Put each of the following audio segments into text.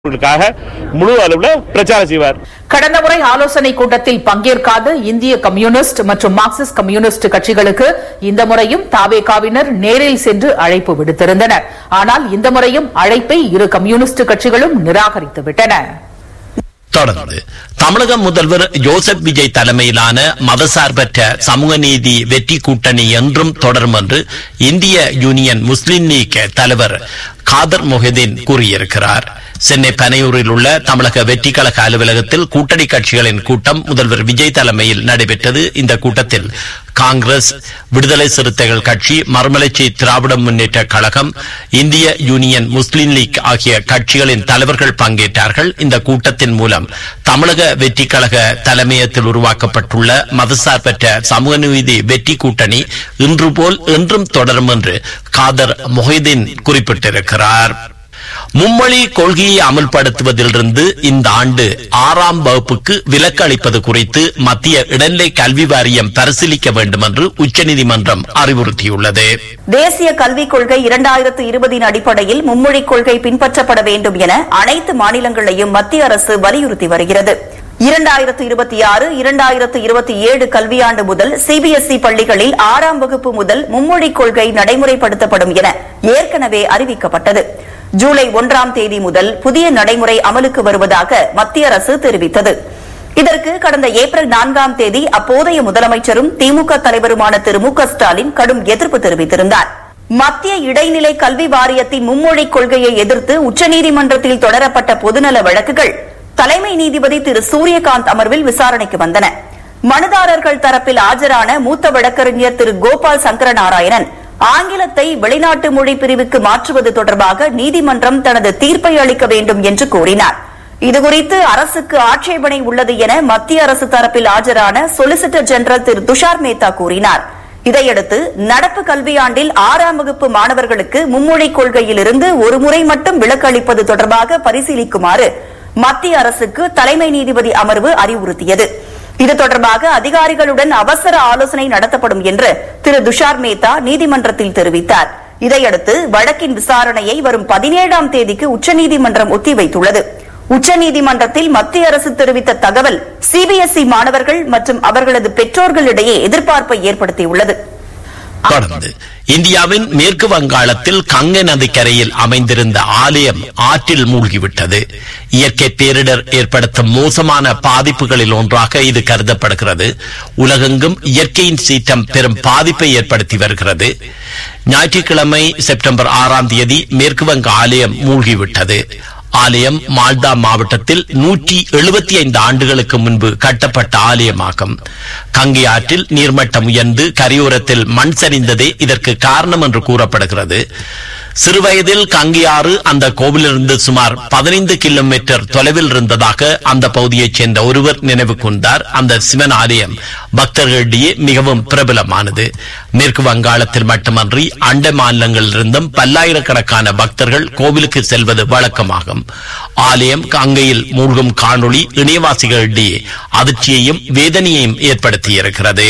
க்காக முழு அளவில் பிரச்சாரம் செய்வார் கடந்த முறை ஆலோசனை கூட்டத்தில் பங்கேற்காத இந்திய கம்யூனிஸ்ட் மற்றும் மார்க்சிஸ்ட் கம்யூனிஸ்ட் கட்சிகளுக்கு இந்த முறையும் தாவேகாவினர் நேரில் சென்று அழைப்பு விடுத்திருந்தனர் ஆனால் இந்த முறையும் அழைப்பை இரு கம்யூனிஸ்ட் கட்சிகளும் நிராகரித்து விட்டன தொடர்ந்து தமிழக முதல்வர் ஜோசப் விஜய் தலைமையிலான மதசார்பற்ற சமூக நீதி வெற்றி கூட்டணி என்றும் தொடரும் என்று இந்திய யூனியன் முஸ்லிம் லீக் தலைவர் காதர் மொஹிதீன் கூறியிருக்கிறார் சென்னை பனையூரில் உள்ள தமிழக வெற்றி கழக அலுவலகத்தில் கூட்டணி கட்சிகளின் கூட்டம் முதல்வர் விஜய் தலைமையில் நடைபெற்றது இந்த கூட்டத்தில் காங்கிரஸ் விடுதலை சிறுத்தைகள் கட்சி மறுமலர்ச்சி திராவிட முன்னேற்ற கழகம் இந்திய யூனியன் முஸ்லிம் லீக் ஆகிய கட்சிகளின் தலைவர்கள் பங்கேற்றார்கள் இந்த கூட்டத்தின் மூலம் தமிழக வெற்றி கழக தலைமையத்தில் உருவாக்கப்பட்டுள்ள மதசார்பற்ற சமூக நீதி வெற்றி கூட்டணி இன்று போல் என்றும் தொடரும் என்று காதர் மொஹிதீன் குறிப்பிட்டிருக்கிறார் மும்மொழி கொள்கையை அமல்படுத்துவதிலிருந்து இந்த ஆண்டு ஆறாம் வகுப்புக்கு விலக்கு அளிப்பது குறித்து மத்திய இடைநிலை கல்வி வாரியம் பரிசீலிக்க வேண்டும் என்று உச்சநீதிமன்றம் அறிவுறுத்தியுள்ளது தேசிய கல்விக் கொள்கை இரண்டாயிரத்து இருபதின் அடிப்படையில் மும்மொழிக் கொள்கை பின்பற்றப்பட வேண்டும் என அனைத்து மாநிலங்களையும் மத்திய அரசு வலியுறுத்தி வருகிறது இரண்டாயிரத்து இருபத்தி ஆறு இரண்டாயிரத்து இருபத்தி ஏழு கல்வியாண்டு முதல் சிபிஎஸ்இ பள்ளிகளில் ஆறாம் வகுப்பு முதல் மும்மொழிக் கொள்கை நடைமுறைப்படுத்தப்படும் என ஏற்கனவே அறிவிக்கப்பட்டது ஜூலை ஒன்றாம் தேதி முதல் புதிய நடைமுறை அமலுக்கு வருவதாக மத்திய அரசு தெரிவித்தது இதற்கு கடந்த ஏப்ரல் நான்காம் தேதி அப்போதைய முதலமைச்சரும் திமுக தலைவருமான திரு மு க ஸ்டாலின் கடும் எதிர்ப்பு தெரிவித்திருந்தார் மத்திய இடைநிலை கல்வி வாரியத்தின் மும்மொழிக் கொள்கையை எதிர்த்து உச்சநீதிமன்றத்தில் தொடரப்பட்ட பொதுநல வழக்குகள் தலைமை நீதிபதி திரு சூரியகாந்த் அமர்வில் விசாரணைக்கு வந்தன மனுதாரர்கள் தரப்பில் ஆஜரான மூத்த வழக்கறிஞர் திரு கோபால் சங்கரநாராயணன் ஆங்கிலத்தை வெளிநாட்டு மொழி பிரிவுக்கு மாற்றுவது தொடர்பாக நீதிமன்றம் தனது தீர்ப்பை அளிக்க வேண்டும் என்று கூறினார் இதுகுறித்து அரசுக்கு ஆட்சேபனை உள்ளது என மத்திய அரசு தரப்பில் ஆஜரான சொலிசிட்டர் ஜெனரல் திரு துஷார் மேத்தா கூறினார் இதையடுத்து நடப்பு கல்வியாண்டில் ஆறாம் வகுப்பு மாணவர்களுக்கு மும்மொழிக் கொள்கையிலிருந்து ஒருமுறை மட்டும் விலக்கு அளிப்பது தொடர்பாக பரிசீலிக்குமாறு மத்திய அரசுக்கு தலைமை நீதிபதி அமர்வு அறிவுறுத்தியது இது தொடர்பாக அதிகாரிகளுடன் அவசர ஆலோசனை நடத்தப்படும் என்று திரு துஷார் மேத்தா நீதிமன்றத்தில் தெரிவித்தார் இதையடுத்து வழக்கின் விசாரணையை வரும் பதினேழாம் தேதிக்கு உச்சநீதிமன்றம் ஒத்திவைத்துள்ளது உச்சநீதிமன்றத்தில் மத்திய அரசு தெரிவித்த தகவல் சிபிஎஸ்இ மாணவர்கள் மற்றும் அவர்களது பெற்றோர்களிடையே எதிர்பார்ப்பை ஏற்படுத்தியுள்ளது தொடர்ந்து இந்தியாவின் மேற்கு வங்காளத்தில் கங்கை நதிக்கரையில் அமைந்திருந்த ஆலயம் ஆற்றில் மூழ்கிவிட்டது இயற்கை பேரிடர் ஏற்படுத்தும் மோசமான பாதிப்புகளில் ஒன்றாக இது கருதப்படுகிறது உலகெங்கும் இயற்கையின் சீற்றம் பெரும் பாதிப்பை ஏற்படுத்தி வருகிறது ஞாயிற்றுக்கிழமை செப்டம்பர் ஆறாம் தேதி மேற்கு வங்க ஆலயம் மூழ்கிவிட்டது ஆலயம் மால்டா மாவட்டத்தில் நூற்றி எழுபத்தி ஐந்து ஆண்டுகளுக்கு முன்பு கட்டப்பட்ட ஆலயமாகும் கங்கை ஆற்றில் நீர்மட்டம் உயர்ந்து கரையோரத்தில் மண் சரிந்ததே இதற்கு காரணம் என்று கூறப்படுகிறது சிறுவயதில் கங்கியாறு அந்த கோவிலிருந்து சுமார் பதினைந்து கிலோமீட்டர் தொலைவில் இருந்ததாக அந்த பகுதியைச் சேர்ந்த ஒருவர் நினைவு கூர்ந்தார் அந்த சிவன் ஆலயம் பக்தர்களிடையே மிகவும் பிரபலமானது மேற்கு வங்காளத்தில் மட்டுமன்றி அண்டை மாநிலங்களிலிருந்தும் பல்லாயிரக்கணக்கான பக்தர்கள் கோவிலுக்கு செல்வது வழக்கமாகும் ஆலயம் கங்கையில் மூழ்கும் காணொளி இணையவாசிகளிடையே அதிர்ச்சியையும் வேதனையையும் ஏற்படுத்தியிருக்கிறது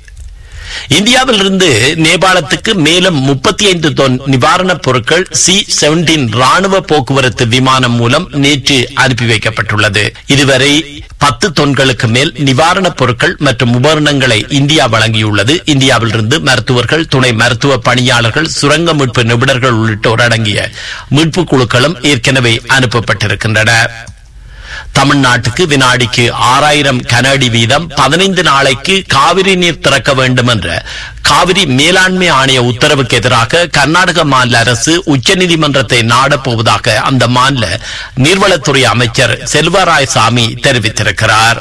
இந்தியாவிலிருந்து நேபாளத்துக்கு மேலும் முப்பத்தி ஐந்து தொன் நிவாரணப் பொருட்கள் சி செவன்டீன் ராணுவ போக்குவரத்து விமானம் மூலம் நேற்று அனுப்பி வைக்கப்பட்டுள்ளது இதுவரை பத்து தொன்களுக்கு மேல் நிவாரணப் பொருட்கள் மற்றும் உபகரணங்களை இந்தியா வழங்கியுள்ளது இந்தியாவிலிருந்து மருத்துவர்கள் துணை மருத்துவ பணியாளர்கள் சுரங்க மீட்பு நிபுணர்கள் உள்ளிட்டோர் அடங்கிய மீட்பு குழுக்களும் ஏற்கனவே அனுப்பப்பட்டிருக்கின்றன தமிழ்நாட்டுக்கு வினாடிக்கு ஆறாயிரம் கனஅடி வீதம் பதினைந்து நாளைக்கு காவிரி நீர் திறக்க வேண்டும் என்ற காவிரி மேலாண்மை ஆணைய உத்தரவுக்கு எதிராக கர்நாடக மாநில அரசு உச்சநீதிமன்றத்தை நாடப்போவதாக அந்த மாநில நீர்வளத்துறை அமைச்சர் செல்வராயசாமி தெரிவித்திருக்கிறார்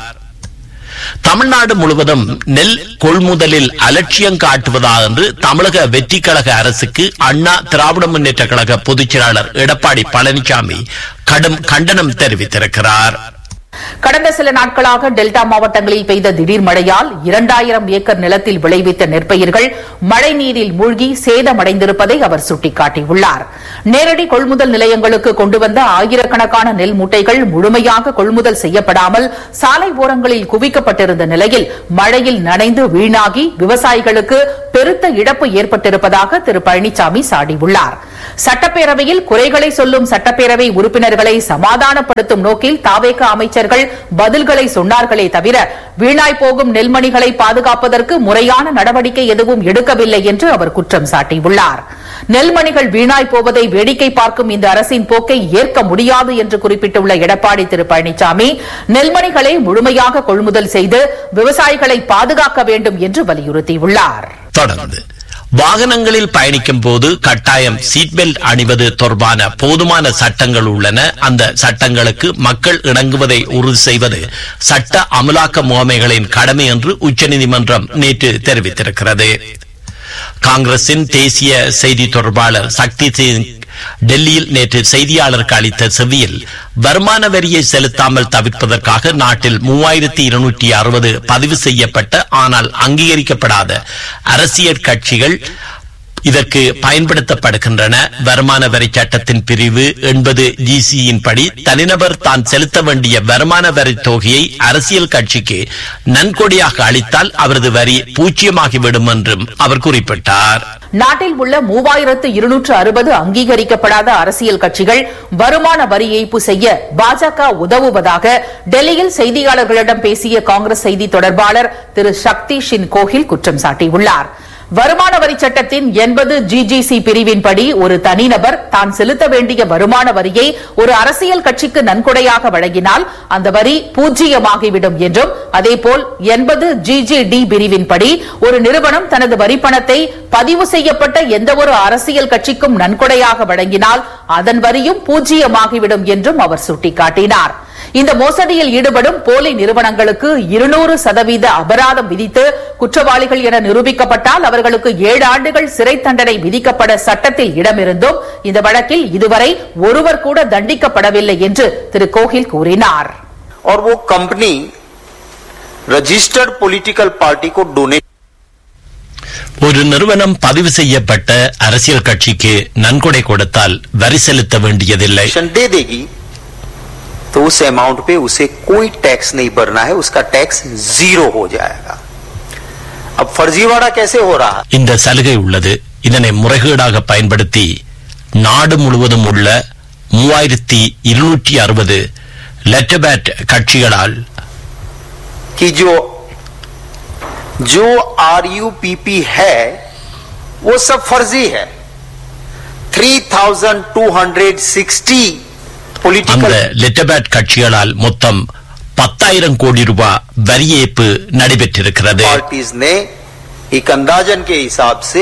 தமிழ்நாடு முழுவதும் நெல் கொள்முதலில் அலட்சியம் காட்டுவதா என்று தமிழக வெற்றி கழக அரசுக்கு அண்ணா திராவிட முன்னேற்ற கழக பொதுச் செயலாளர் எடப்பாடி பழனிசாமி கடும் கண்டனம் தெரிவித்திருக்கிறார் கடந்த சில நாட்களாக டெல்டா மாவட்டங்களில் பெய்த திடீர் மழையால் இரண்டாயிரம் ஏக்கர் நிலத்தில் விளைவித்த நெற்பயிர்கள் மழை நீரில் மூழ்கி சேதமடைந்திருப்பதை அவர் சுட்டிக்காட்டியுள்ளார் நேரடி கொள்முதல் நிலையங்களுக்கு கொண்டு வந்த ஆயிரக்கணக்கான நெல் மூட்டைகள் முழுமையாக கொள்முதல் செய்யப்படாமல் சாலை ஓரங்களில் குவிக்கப்பட்டிருந்த நிலையில் மழையில் நனைந்து வீணாகி விவசாயிகளுக்கு பெருத்த இழப்பு ஏற்பட்டிருப்பதாக திரு பழனிசாமி சாடியுள்ளார் சட்டப்பேரவையில் குறைகளை சொல்லும் சட்டப்பேரவை உறுப்பினர்களை சமாதானப்படுத்தும் நோக்கில் தாவேக அமைச்சர்கள் பதில்களை சொன்னார்களே தவிர வீணாய் போகும் நெல்மணிகளை பாதுகாப்பதற்கு முறையான நடவடிக்கை எதுவும் எடுக்கவில்லை என்று அவர் குற்றம் சாட்டியுள்ளார் நெல்மணிகள் வீணாய் போவதை வேடிக்கை பார்க்கும் இந்த அரசின் போக்கை ஏற்க முடியாது என்று குறிப்பிட்டுள்ள எடப்பாடி திரு பழனிசாமி நெல்மணிகளை முழுமையாக கொள்முதல் செய்து விவசாயிகளை பாதுகாக்க வேண்டும் என்று வலியுறுத்தியுள்ளார் தொடர்ந்து வாகனங்களில் பயணிக்கும் போது கட்டாயம் சீட் பெல்ட் அணிவது தொடர்பான போதுமான சட்டங்கள் உள்ளன அந்த சட்டங்களுக்கு மக்கள் இணங்குவதை உறுதி செய்வது சட்ட அமலாக்க முகமைகளின் கடமை என்று உச்சநீதிமன்றம் நேற்று தெரிவித்திருக்கிறது காங்கிரசின் தேசிய செய்தி தொடர்பாளர் சக்தி சிங் டெல்லியில் நேற்று செய்தியாளருக்கு அளித்த செவியில் வருமான வரியை செலுத்தாமல் தவிர்ப்பதற்காக நாட்டில் மூவாயிரத்தி இருநூற்றி அறுபது பதிவு செய்யப்பட்ட ஆனால் அங்கீகரிக்கப்படாத அரசியல் கட்சிகள் இதற்கு பயன்படுத்தப்படுகின்றன வருமான வரி சட்டத்தின் பிரிவு எண்பது ஜிசியின் படி தனிநபர் தான் செலுத்த வேண்டிய வருமான வரி தொகையை அரசியல் கட்சிக்கு நன்கொடையாக அளித்தால் அவரது வரி பூஜ்ஜியமாகிவிடும் என்றும் அவர் குறிப்பிட்டார் நாட்டில் உள்ள மூவாயிரத்து இருநூற்று அறுபது அங்கீகரிக்கப்படாத அரசியல் கட்சிகள் வருமான வரி ஏய்ப்பு செய்ய பாஜக உதவுவதாக டெல்லியில் செய்தியாளர்களிடம் பேசிய காங்கிரஸ் செய்தி தொடர்பாளர் திரு சக்தி ஷின் கோஹில் குற்றம் சாட்டியுள்ளார் வருமான வரி சட்டத்தின் எண்பது ஜிஜிசி பிரிவின்படி ஒரு தனிநபர் தான் செலுத்த வேண்டிய வருமான வரியை ஒரு அரசியல் கட்சிக்கு நன்கொடையாக வழங்கினால் அந்த வரி பூஜ்ஜியமாகிவிடும் என்றும் அதேபோல் எண்பது ஜிஜிடி பிரிவின்படி ஒரு நிறுவனம் தனது வரிப்பணத்தை பதிவு செய்யப்பட்ட எந்தவொரு அரசியல் கட்சிக்கும் நன்கொடையாக வழங்கினால் அதன் வரியும் பூஜ்ஜியமாகிவிடும் என்றும் அவர் சுட்டிக்காட்டினார் இந்த மோசடியில் ஈடுபடும் போலி நிறுவனங்களுக்கு இருநூறு சதவீத அபராதம் விதித்து குற்றவாளிகள் என நிரூபிக்கப்பட்டால் அவர்களுக்கு ஏழு ஆண்டுகள் சிறை தண்டனை விதிக்கப்பட சட்டத்தில் இடமிருந்தும் இந்த வழக்கில் இதுவரை ஒருவர் கூட தண்டிக்கப்படவில்லை என்று திரு கோஹில் கூறினார் और वो कंपनी रजिस्टर्ड पॉलिटिकल पार्टी को डोनेट ஒரு நிறுவனம் பதிவு செய்யப்பட்ட அரசியல் கட்சிக்கு நன்கொடை கொடுத்தால் வரி செலுத்த வேண்டியதில்லை दे देगी तो उस अमाउंट पे उसे कोई टैक्स नहीं भरना है उसका टैक्स जीरो हो जाएगा अब फर्जीवाड़ा कैसे हो रहा है இந்த சலுகை உள்ளது இதனை முறைகேடாக பயன்படுத்தி நாடு முழுவதும் உள்ள மூவாயிரத்தி இருநூற்றி அறுபது லெட்டபேட் கட்சிகளால் कि जो जो आर यू पी पी है वो सब फर्जी है 3260 அந்த पॉलिटिकल லெட்டபேட் கட்சிகளால் மொத்தம் பத்தாயிரம் கோடி ரூபாய் வரி ஏய்ப்பு நடைபெற்றிருக்கிறது पार्टीज ने एक अंदाजन के हिसाब से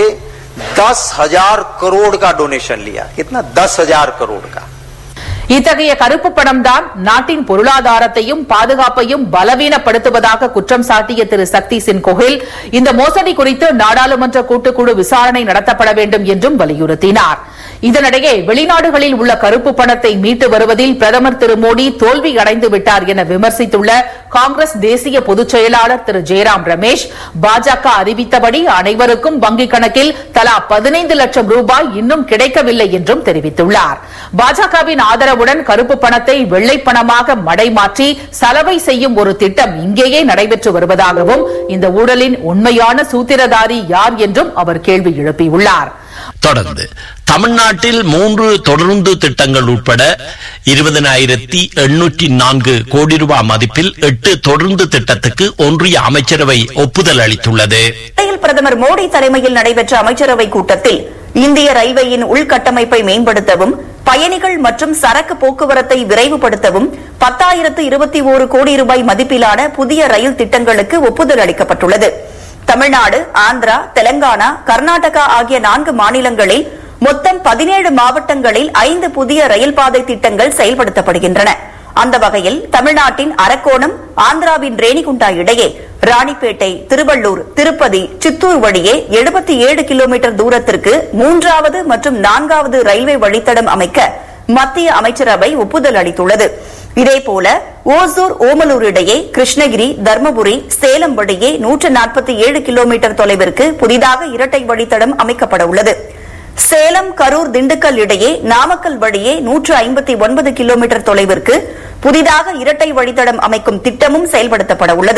दस हजार करोड़ का डोनेशन लिया कितना दस हजार करोड़ का இத்தகைய கருப்பு பணம் தான் நாட்டின் பொருளாதாரத்தையும் பாதுகாப்பையும் பலவீனப்படுத்துவதாக குற்றம் சாட்டிய திரு சக்தி சிங் கோஹில் இந்த மோசடி குறித்து நாடாளுமன்ற கூட்டுக்குழு விசாரணை நடத்தப்பட வேண்டும் என்றும் வலியுறுத்தினார் இதனிடையே வெளிநாடுகளில் உள்ள கருப்பு பணத்தை மீட்டு வருவதில் பிரதமர் திரு மோடி தோல்வி அடைந்து விட்டார் என விமர்சித்துள்ள காங்கிரஸ் தேசிய பொதுச் செயலாளர் திரு ஜெயராம் ரமேஷ் பாஜக அறிவித்தபடி அனைவருக்கும் வங்கிக் கணக்கில் தலா பதினைந்து லட்சம் ரூபாய் இன்னும் கிடைக்கவில்லை என்றும் தெரிவித்துள்ளார் பாஜகவின் ஆதரவுடன் கருப்பு பணத்தை வெள்ளை பணமாக மடைமாற்றி சலவை செய்யும் ஒரு திட்டம் இங்கேயே நடைபெற்று வருவதாகவும் இந்த ஊழலின் உண்மையான சூத்திரதாரி யார் என்றும் அவர் கேள்வி எழுப்பியுள்ளார் தொடர்ந்து தமிழ்நாட்டில் மூன்று தொடர்ந்து திட்டங்கள் உட்பட இருபதனாயிரத்தி எண்ணூற்றி நான்கு கோடி ரூபாய் மதிப்பில் எட்டு தொடர்ந்து திட்டத்துக்கு ஒன்றிய அமைச்சரவை ஒப்புதல் அளித்துள்ளது இடையில் பிரதமர் மோடி தலைமையில் நடைபெற்ற அமைச்சரவை கூட்டத்தில் இந்திய ரயில்வேயின் உள்கட்டமைப்பை மேம்படுத்தவும் பயணிகள் மற்றும் சரக்கு போக்குவரத்தை விரைவுபடுத்தவும் பத்தாயிரத்து இருபத்தி ஓரு கோடி ரூபாய் மதிப்பிலான புதிய ரயில் திட்டங்களுக்கு ஒப்புதல் அளிக்கப்பட்டுள்ளது தமிழ்நாடு ஆந்திரா தெலங்கானா கர்நாடகா ஆகிய நான்கு மாநிலங்களில் மொத்தம் பதினேழு மாவட்டங்களில் ஐந்து புதிய ரயில் பாதை திட்டங்கள் செயல்படுத்தப்படுகின்றன அந்த வகையில் தமிழ்நாட்டின் அரக்கோணம் ஆந்திராவின் ரேணிகுண்டா இடையே ராணிப்பேட்டை திருவள்ளூர் திருப்பதி சித்தூர் வழியே எழுபத்தி ஏழு கிலோமீட்டர் தூரத்திற்கு மூன்றாவது மற்றும் நான்காவது ரயில்வே வழித்தடம் அமைக்க மத்திய அமைச்சரவை ஒப்புதல் அளித்துள்ளது இதேபோல ஓசூர் ஓமலூர் இடையே கிருஷ்ணகிரி தர்மபுரி சேலம் வழியே நூற்று நாற்பத்தி ஏழு கிலோமீட்டர் தொலைவிற்கு புதிதாக இரட்டை வழித்தடம் அமைக்கப்பட உள்ளது சேலம் கரூர் திண்டுக்கல் இடையே நாமக்கல் வழியே நூற்று ஐம்பத்தி ஒன்பது கிலோமீட்டர் தொலைவிற்கு புதிதாக இரட்டை வழித்தடம் அமைக்கும் திட்டமும் செயல்படுத்தப்பட உள்ளது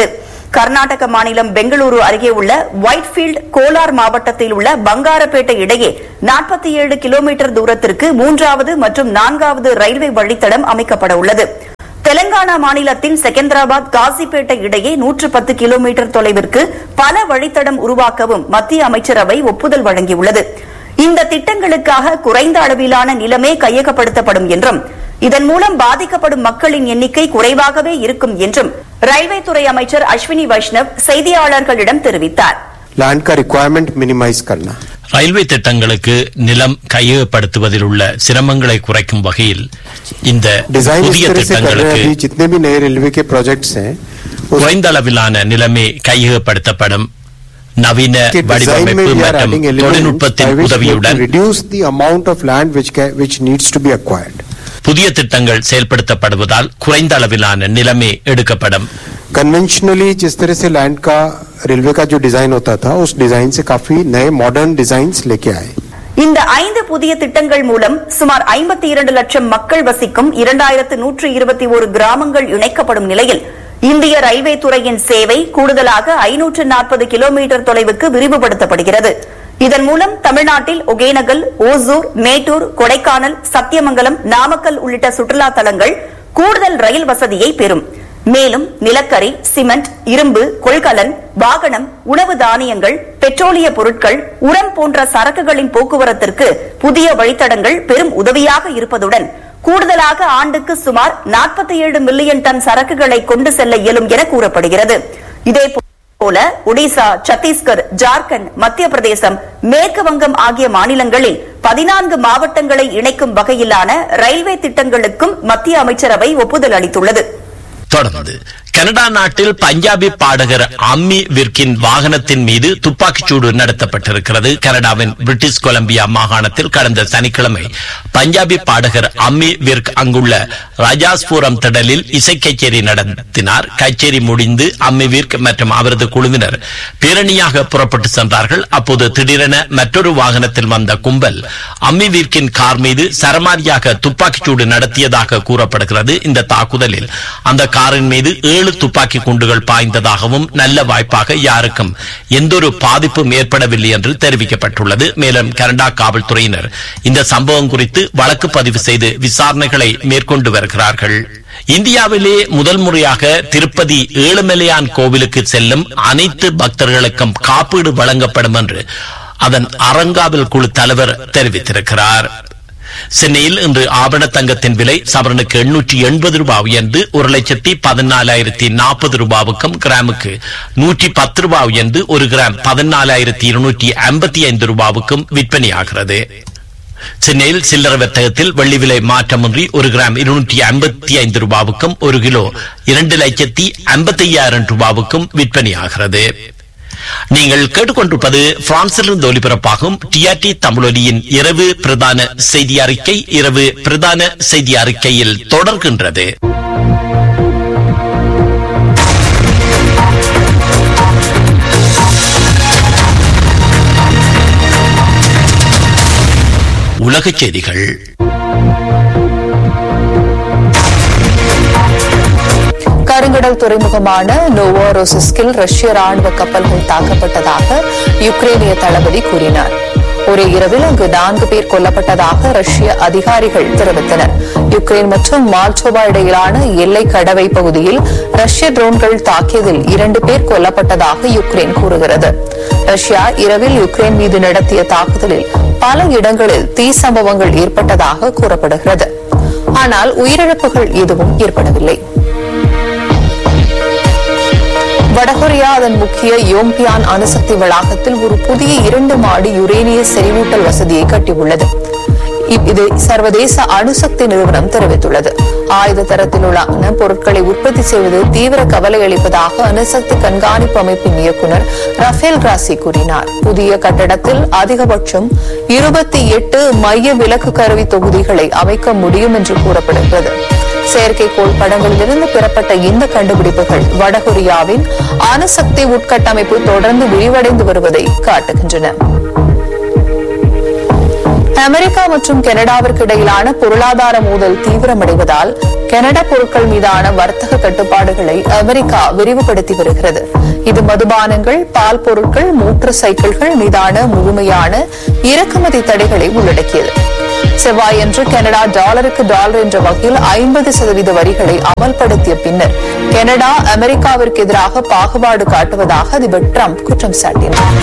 கர்நாடக மாநிலம் பெங்களூரு அருகே உள்ள ஒயிட்ஃபீல்ட் கோலார் மாவட்டத்தில் உள்ள பங்காரப்பேட்டை இடையே 47 கிலோமீட்டர் தூரத்திற்கு மூன்றாவது மற்றும் நான்காவது ரயில்வே வழித்தடம் அமைக்கப்பட உள்ளது தெலங்கானா மாநிலத்தில் செகந்திராபாத் காசிப்பேட்டை இடையே நூற்று பத்து கிலோமீட்டர் தொலைவிற்கு பல வழித்தடம் உருவாக்கவும் மத்திய அமைச்சரவை ஒப்புதல் வழங்கியுள்ளது இந்த திட்டங்களுக்காக குறைந்த அளவிலான நிலமே கையகப்படுத்தப்படும் என்றும் இதன் மூலம் பாதிக்கப்படும் மக்களின் எண்ணிக்கை குறைவாகவே இருக்கும் என்றும் ரயில்வே துறை அமைச்சர் அஸ்வினி வைஷ்ணவ் செய்தியாளர்களிடம் தெரிவித்தார் लैंड का रिक्वायरमेंट मिनिमाइज करना ரயில்வே திட்டங்களுக்கு நிலம் கையகப்படுத்துவதில் உள்ள சிரமங்களை குறைக்கும் வகையில் இந்த डिजाइन इस புதிய तरह से कर रहे हैं திட்டங்களுக்கு अभी जितने भी नए रेलवे के प्रोजेक्ट्स हैं उस குறைந்த அளவிலான நிலமே கையகப்படுத்தப்படும் நவீன के डिजाइन में வடிவமைப்பு we are மற்றும் adding elements by தொழில்நுட்பத்தின் which we have to உதவியுடன் reduce the amount of land which ca- which needs to be acquired. புதிய திட்டங்கள் செயல்படுத்தப்படுவதால் குறைந்த அளவிலான நிலமே எடுக்கப்படும் कन्वेंशनली जिस तरह से लैंड का रेलवे का जो डिजाइन होता था उस डिजाइन से काफी नए मॉडर्न डिजाइन्स लेके आए இந்த ஐந்து புதிய திட்டங்கள் மூலம் சுமார் ஐம்பத்தி இரண்டு லட்சம் மக்கள் வசிக்கும் இரண்டாயிரத்து நூற்று இருபத்தி ஒரு கிராமங்கள் இணைக்கப்படும் நிலையில் இந்திய ரயில்வே துறையின் சேவை கூடுதலாக ஐநூற்று நாற்பது கிலோமீட்டர் தொலைவுக்கு விரிவுபடுத்தப்படுகிறது இதன் மூலம் தமிழ்நாட்டில் ஒகேனகல் ஓசூர் மேட்டூர் கொடைக்கானல் சத்தியமங்கலம் நாமக்கல் உள்ளிட்ட சுற்றுலா தலங்கள் கூடுதல் ரயில் வசதியை பெறும் மேலும் நிலக்கரி சிமெண்ட் இரும்பு கொள்கலன் வாகனம் உணவு தானியங்கள் பெட்ரோலிய பொருட்கள் உரம் போன்ற சரக்குகளின் போக்குவரத்திற்கு புதிய வழித்தடங்கள் பெரும் உதவியாக இருப்பதுடன் கூடுதலாக ஆண்டுக்கு சுமார் 47 மில்லியன் டன் சரக்குகளை கொண்டு செல்ல இயலும் என கூறப்படுகிறது இதேபோல ஒடிசா சத்தீஸ்கர் ஜார்க்கண்ட் மத்திய பிரதேசம் மேற்கு வங்கம் ஆகிய மாநிலங்களில் பதினான்கு மாவட்டங்களை இணைக்கும் வகையிலான ரயில்வே திட்டங்களுக்கும் மத்திய அமைச்சரவை ஒப்புதல் அளித்துள்ளது தொடர்ந்து கனடா நாட்டில் பஞ்சாபி பாடகர் அம்மி விர்கின் வாகனத்தின் மீது துப்பாக்கிச்சூடு நடத்தப்பட்டிருக்கிறது கனடாவின் பிரிட்டிஷ் கொலம்பியா மாகாணத்தில் கடந்த சனிக்கிழமை பஞ்சாபி பாடகர் அம்மி விர்க் அங்குள்ள ராஜாஸ்புரம் திடலில் இசை கச்சேரி நடத்தினார் கச்சேரி முடிந்து அம்மி விர்க் மற்றும் அவரது குழுவினர் பேரணியாக புறப்பட்டு சென்றார்கள் அப்போது திடீரென மற்றொரு வாகனத்தில் வந்த கும்பல் அம்மி விர்க்கின் கார் மீது சரமாரியாக துப்பாக்கிச்சூடு நடத்தியதாக கூறப்படுகிறது இந்த தாக்குதலில் அந்த காரின் மீது ஏழு துப்பாக்கி குண்டுகள் பாய்ந்ததாகவும் நல்ல வாய்ப்பாக யாருக்கும் எந்தொரு பாதிப்பும் ஏற்படவில்லை என்று தெரிவிக்கப்பட்டுள்ளது மேலும் கனடா காவல்துறையினர் இந்த சம்பவம் குறித்து வழக்கு பதிவு செய்து விசாரணைகளை மேற்கொண்டு வருகிறார்கள் இந்தியாவிலே முதல் முறையாக திருப்பதி ஏழுமலையான் கோவிலுக்கு செல்லும் அனைத்து பக்தர்களுக்கும் காப்பீடு வழங்கப்படும் என்று அதன் அறங்காவல் குழு தலைவர் தெரிவித்திருக்கிறார் சென்னையில் இன்று ஆபண தங்கத்தின் விலை சவரனுக்கு எண்ணூற்றி எண்பது ரூபாய் உயர்ந்து ஒரு லட்சத்தி பதினாலாயிரத்தி நாற்பது ரூபாவுக்கும் கிராமுக்கு நூற்றி பத்து ரூபாய் உயர்ந்து ஒரு கிராம் பதினாலாயிரத்தி இருநூற்றி ஐம்பத்தி ஐந்து ரூபாவுக்கும் விற்பனையாகிறது சென்னையில் சில்லறை வர்த்தகத்தில் வெள்ளி விலை மாற்றமின்றி ஒரு கிராம் இருநூற்றி ஐம்பத்தி ஐந்து ரூபாவுக்கும் ஒரு கிலோ இரண்டு லட்சத்தி ஐம்பத்தி ஐயாயிரம் ரூபாவுக்கும் விற்பனையாகிறது நீங்கள் கேட்டுக்கொண்டிருப்பது பிரான்சிலிருந்து ஒலிபரப்பாகும் டிஆர்டி தமிழொலியின் இரவு பிரதான செய்தி அறிக்கை இரவு பிரதான செய்தி அறிக்கையில் தொடர்கின்றது உலகச் செய்திகள் கருங்கடல் துறைமுகமான நோவோரோசிஸ்கில் ரஷ்ய ராணுவ கப்பல்கள் தாக்கப்பட்டதாக யுக்ரேனிய தளபதி கூறினார் ஒரே இரவில் அங்கு நான்கு பேர் கொல்லப்பட்டதாக ரஷ்ய அதிகாரிகள் தெரிவித்தனர் யுக்ரைன் மற்றும் மால்டோவா இடையிலான எல்லை கடவை பகுதியில் ரஷ்ய ட்ரோன்கள் தாக்கியதில் இரண்டு பேர் கொல்லப்பட்டதாக யுக்ரைன் கூறுகிறது ரஷ்யா இரவில் யுக்ரைன் மீது நடத்திய தாக்குதலில் பல இடங்களில் தீ சம்பவங்கள் ஏற்பட்டதாக கூறப்படுகிறது ஆனால் உயிரிழப்புகள் எதுவும் ஏற்படவில்லை வடகொரியா அதன் முக்கிய யோம்பியான் அணுசக்தி வளாகத்தில் ஒரு புதிய இரண்டு மாடி யுரேனிய செறிவூட்டல் வசதியை கட்டியுள்ளது இ- இதை சர்வதேச அணுசக்தி நிறுவனம் தெரிவித்துள்ளது ஆயுத தரத்திலுள்ள பொருட்களை உற்பத்தி செய்வது தீவிர கவலை அளிப்பதாக அணுசக்தி கண்காணிப்பு அமைப்பின் இயக்குநர் ரஃபேல் கிராசி கூறினார் புதிய கட்டடத்தில் அதிகபட்சம் இருபத்தி எட்டு மைய விலக்கு கருவி தொகுதிகளை அமைக்க முடியும் என்று கூறப்படுகிறது செயற்கைக்கோள் படங்களிலிருந்து பெறப்பட்ட இந்த கண்டுபிடிப்புகள் வடகொரியாவின் அணுசக்தி உட்கட்டமைப்பு தொடர்ந்து விரிவடைந்து வருவதை காட்டுகின்றன அமெரிக்கா மற்றும் கனடாவிற்கு இடையிலான பொருளாதார மோதல் தீவிரமடைவதால் கனடா பொருட்கள் மீதான வர்த்தக கட்டுப்பாடுகளை அமெரிக்கா விரிவுபடுத்தி வருகிறது இது மதுபானங்கள் பால் பொருட்கள் மோட்டார் சைக்கிள்கள் மீதான முழுமையான இறக்குமதி தடைகளை உள்ளடக்கியது செவ்வாயன்று கனடா டாலருக்கு டாலர் என்ற வகையில் ஐம்பது சதவீத வரிகளை அமல்படுத்திய பின்னர் கனடா அமெரிக்காவிற்கு எதிராக பாகுபாடு காட்டுவதாக அதிபர் டிரம்ப் குற்றம் சாட்டினார்